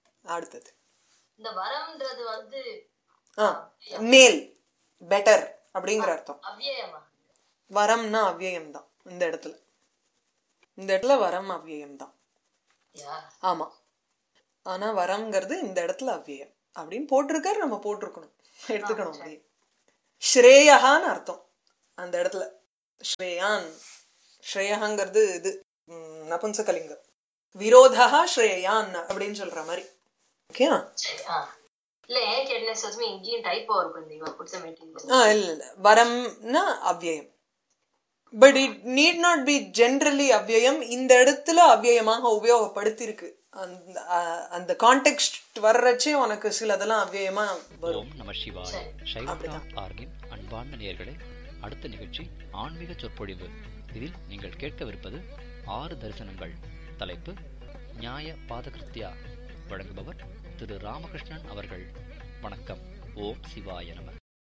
அடுத்தது இந்த வரம்ன்றது வந்து ஆ மேல் பெட்டர் அப்படிங்கிற அர்த்தம் அவ்யயமா வரம்னா அவ்யயம் தான் இந்த இடத்துல இந்த இடத்துல வரம் அவ்யயம் தான் யா ஆமா ஆனா வரம்ங்கிறது இந்த இடத்துல அவ்யயம் அப்படின்னு போட்டிருக்காரு நம்ம போட்டிருக்கணும் எடுத்துக்கணும் அப்படியே ஸ்ரேயஹான்னு அர்த்தம் அந்த இடத்துல ஸ்ரேயான் ஸ்ரேயஹங்கிறது இது ம், நபும்சகலிங்கம் விரோதா ஸ்ரேயான் அப்படின்னு சொல்ற மாதிரி ஓகே சரி ஆ இல்ல ஏன் கேட்டேன் சசுமி இங்கேயும் டைப்போ இருக்கும் இந்த இவர் குடிச்ச மீட்டிங் ஆ இல்ல இல்ல வரம்னா அவ்யயம் but it need not be generally அவ்யயம் இந்த இடத்துல அவ்யயமாக உபயோகப்படுத்தியிருக்கு அந்த அ- அந்த கான்டெக்ட் வர்றச்சே உனக்கு சிலதெல்லாம் அவ்யயமா வரும் ஓம் நம சிவாய சரி. சைவம் அப்படிதான். டாட் ஆர்கின் அன்பார்ந்த நேயர்களே அடுத்த நிகழ்ச்சி ஆன்மீக சொற்பொழிவு இதில் நீங்கள் கேட்கவிருப்பது ஆறு தரிசனங்கள் தலைப்பு நியாய பாதகிருத்யா வழங்குபவர் திரு ராமகிருஷ்ணன் அவர்கள் வணக்கம் ஓம் சிவாய நம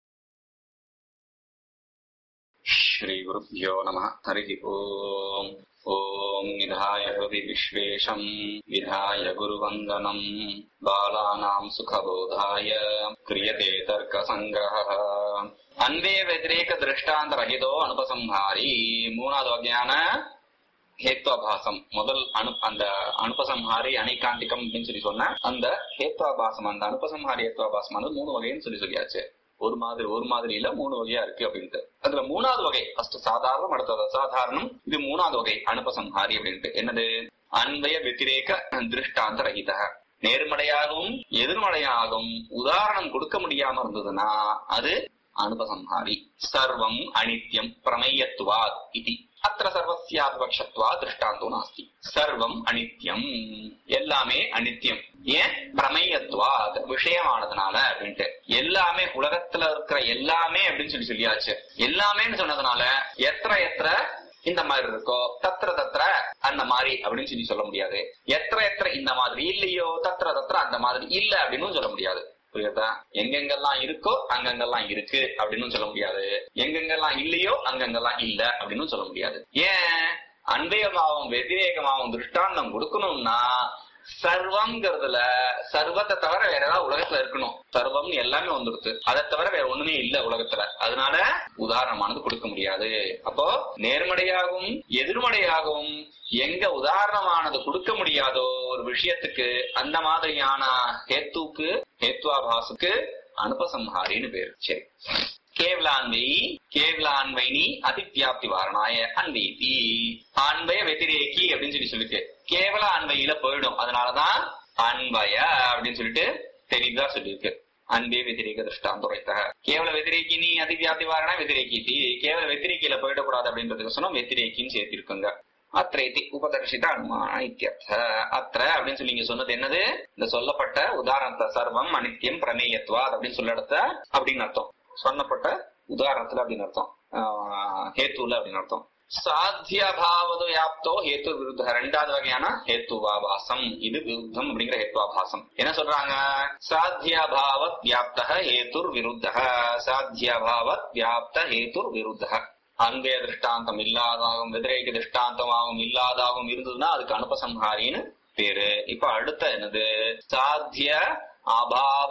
श्रीगुरुभ्यो नमः हरिः ओम् ॐ निधाय हृदि विश्वेशम् विधाय गुरुवन्दनम् बालानाम् सुखबोधाय क्रियते तर्कसङ्ग्रहः अन्वे व्यतिरेक दृष्टान्तरहितो अनुपसंहारी மூணாவது வகையான ஹேத்வாபாசம் முதல் அனு அந்த அனுபசம்ஹாரி அணைக்காந்திகம் அப்படின்னு சொல்லி சொன்ன அந்த ஹேத்வாபாசம் அந்த அனுபசம்ஹாரி ஹேத்வாபாசம் வந்து மூணு வகைன்னு சொல்லி சொல்லியாச்சு ஒரு மாதிரி ஒரு மாதிரியில மூணு வகையா இருக்கு அப்படின்ட்டு அதுல மூணாவது வகை ஃபர்ஸ்ட் சாதாரணம் அடுத்தது அசாதாரணம் இது மூணாவது வகை அனுபசம்ஹாரி அப்படின்ட்டு என்னது அன்வய வெத்திரேக திருஷ்டாந்த ரகித நேர்மறையாகவும் எதிர்மறையாகவும் உதாரணம் கொடுக்க முடியாம இருந்ததுன்னா அது அனுபசம்ஹாரி சர்வம் அனித்யம் பிரமேயத்துவாத் இது அத்திர சர்வசியாபக்ஷத்வா திருஷ்டாந்தோ நாஸ்தி சர்வம் அனித்யம் எல்லாமே அனித்யம் ஏன் பிரமேயத்துவாத் விஷயமானதுனால அப்படின்ட்டு எல்லாமே உலகத்துல இருக்கிற எல்லாமே அப்படின்னு சொல்லி சொல்லியாச்சு எல்லாமேன்னு சொன்னதுனால எத்திர எத்திர இந்த மாதிரி இருக்கோ தத்திர தத்திர அந்த மாதிரி அப்படின்னு சொல்லி சொல்ல முடியாது எத்திர எத்திர இந்த மாதிரி இல்லையோ தத்திர தத்திர அந்த மாதிரி இல்ல அப்படின்னு சொல்ல முடியாது புரியுதா எங்கெங்கெல்லாம் இருக்கோ அங்கங்கெல்லாம் இருக்கு அப்படின்னு சொல்ல முடியாது எங்கெங்கெல்லாம் இல்லையோ அங்கங்கெல்லாம் இல்ல அப்படின்னு சொல்ல முடியாது ஏன் அன்பயமாவும் வெதிரேகமாவும் திருஷ்டாந்தம் கொடுக்கணும்னா சர்வம்ங்கிறதுல சர்வத்தை தவிர வேற ஏதாவது உலகத்துல இருக்கணும் சர்வம் எல்லாமே வந்துருது அதை தவிர வேற ஒண்ணுமே இல்ல உலகத்துல அதனால உதாரணமானது கொடுக்க முடியாது அப்போ நேர்மறையாகவும் எதிர்மறையாகவும் எங்க உதாரணமானது கொடுக்க முடியாதோ ஒரு விஷயத்துக்கு அந்த மாதிரியான ஹேத்துக்கு ஹேத்வாபாசுக்கு அனுபசம்ஹாரின்னு பேரு சரி கேவலான்வை கேவலான்வைனி அதிவியாப்தி வாரணாய அன்வைதி அன்பய வெதிரேக்கி அப்படின்னு சொல்லி சொல்லிருக்கு கேவல அன்வையில போயிடும் அதனாலதான் அன்பய அப்படின்னு சொல்லிட்டு தெளிவா சொல்லியிருக்கு அன்பே வெதிரேக திருஷ்டாந்துரைத்தக கேவல வெதிரேக்கினி அதிவியாப்தி வாரணா வெதிரேக்கி கேவல வெதிரேக்கியில போயிடக்கூடாது அப்படின்றதுக்கு சொன்னா வெதிரேக்கின்னு சேர்த்திருக்குங்க அத்ரேதி உபதர்ஷித அனுமான இத்தியர்த்த அத்திர அப்படின்னு சொல்லி இங்க சொன்னது என்னது இந்த சொல்லப்பட்ட உதாரணத்தை சர்வம் அனித்யம் பிரமேயத்வா அப்படின்னு சொல்ல இடத்த அப்படின்னு அர்த்தம் சொன்னப்பட்ட உதாரணத்துல அப்படின்னு அர்த்தம் ஆஹ் ஹேத்துல அப்படின்னு அர்த்தம் சாத்தியபாவது வியாப்தோ ஹேத்து விருத்த ரெண்டாவது வகையான ஹேத்துவாபாசம் இது விருத்தம் அப்படிங்கிற ஹேத்துவாபாசம் என்ன சொல்றாங்க சாத்தியபாவத் வியாப்த ஹேத்துர் விருத்த சாத்தியபாவத் வியாப்த ஹேத்துர் விருத்த அன்பே திருஷ்டாந்தம் இல்லாதாகவும் வெதிரேக திருஷ்டாந்தமாகவும் இல்லாதாகவும் இருந்ததுன்னா அதுக்கு அனுபசம்ஹாரின்னு பேரு இப்ப அடுத்த என்னது சாத்திய அபாவ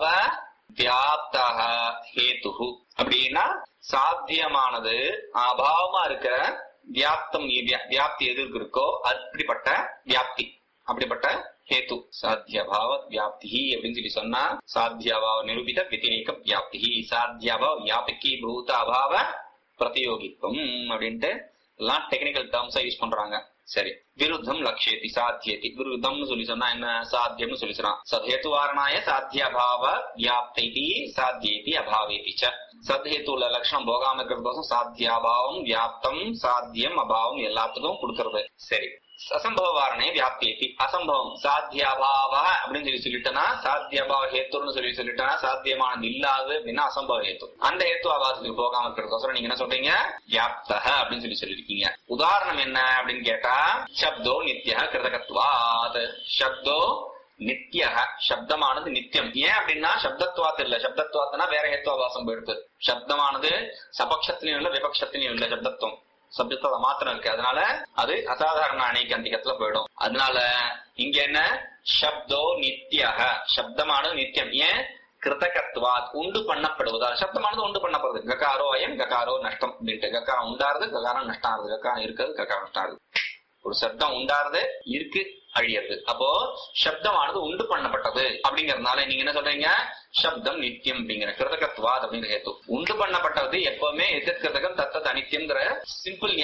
வியாப்தக ஹேத்து அப்படின்னா சாத்தியமானது அபாவமா இருக்கிற வியாப்தம் வியா- வியாப்தி எதுக்கு இருக்கோ அப்படிப்பட்ட வியாப்தி அப்படிப்பட்ட ஹேத்து சாத்தியபாவ வியாப்தி அப்படின்னு சொல்லி சொன்னா சாத்தியபாவ நிரூபித வெதிரேக வியாப்தி சாத்தியபாவ வியாபிக்கி பூத அபாவ பிரதியோகித்துவம் அப்படின்ட்டு எல்லாம் டெக்னிக்கல் டேர்ம்ஸா யூஸ் பண்றாங்க சரி விருத்தம் லட்சியத்தி சாத்தியத்தி விருத்தம்னு சொல்லி சொன்னா என்ன சாத்தியம்னு சொல்லி சொன்னா சத்ஹேத்துவாரணாய சாத்தியபாவ வியாப்தி சாத்தியேதி அபாவேதி ச சத்ஹேத்துல லட்சணம் போகாம இருக்கிறதுக்கோசம் சாத்தியாபாவம் வியாப்தம் சாத்தியம் அபாவம் எல்லாத்துக்கும் கொடுக்கறது சரி அசம்பவ வாரணே வியாப்தியேதி அசம்பவம் சாத்தியாபாவ அப்படின்னு சொல்லி சொல்லிட்டனா சாத்தியபாவ ஹேத்துன்னு சொல்லி சொல்லிட்டனா சாத்தியமானது இல்லாது அப்படின்னா அசம்பவ ஹேத்து அந்த ஹேத்து ஆபாசத்துக்கு போகாம இருக்கிறதுக்கோசரம் நீங்க என்ன சொல்றீங்க வியாப்தக அப்படின்னு சொல்லி சொல்லிருக்கீங்க உதாரணம் என்ன அப்படின்னு கேட்டா சப்தோ நித்ய கிருதகத்வாத் சப்தோ நித்ய சப்தமானது நித்தியம் ஏன் அப்படின்னா சப்தத்வாத் இல்ல சப்தத்வாத்னா வேற ஹேத்துவாபாசம் போயிடுது சப்தமானது சபக்ஷத்திலையும் இல்ல விபக்ஷத்திலையும் இல்ல சப்தத்துவம் சப்தத்தோட மாத்திரம் இருக்கு அதனால அது அசாதாரண அணைக்கந்திகத்துல போயிடும் அதனால இங்க என்ன சப்தோ நித்யக சப்தமானது நித்தியம் ஏன் கிருதகத்வாத் உண்டு பண்ணப்படுவதா சப்தமானது உண்டு பண்ணப்படுறது ககாரோ அயம் ககாரோ நஷ்டம் அப்படின்ட்டு கக்காரம் உண்டாருது ககாரம் நஷ்டம் ஆகுது கக்காரம் இருக்கிறது கக்காரம் நஷ்டம் ஆகுது ஒரு சப்தம் உண்டாருது இருக்கு அழியறது அப்போ சப்தமானது உண்டு பண்ணப்பட்டது அப்படிங்கறதுனால நீங்க என்ன சொல்றீங்க சப்தம் நித்தியம் அப்படிங்கிற கிருதகத்வாத் அப்படிங்கிற ஹேத்து உண்டு பண்ணப்பட்டது எப்பவுமே எதிர்கிருதகம் தத்தத் அனித்தியம்ங்கிற சிம்பிள்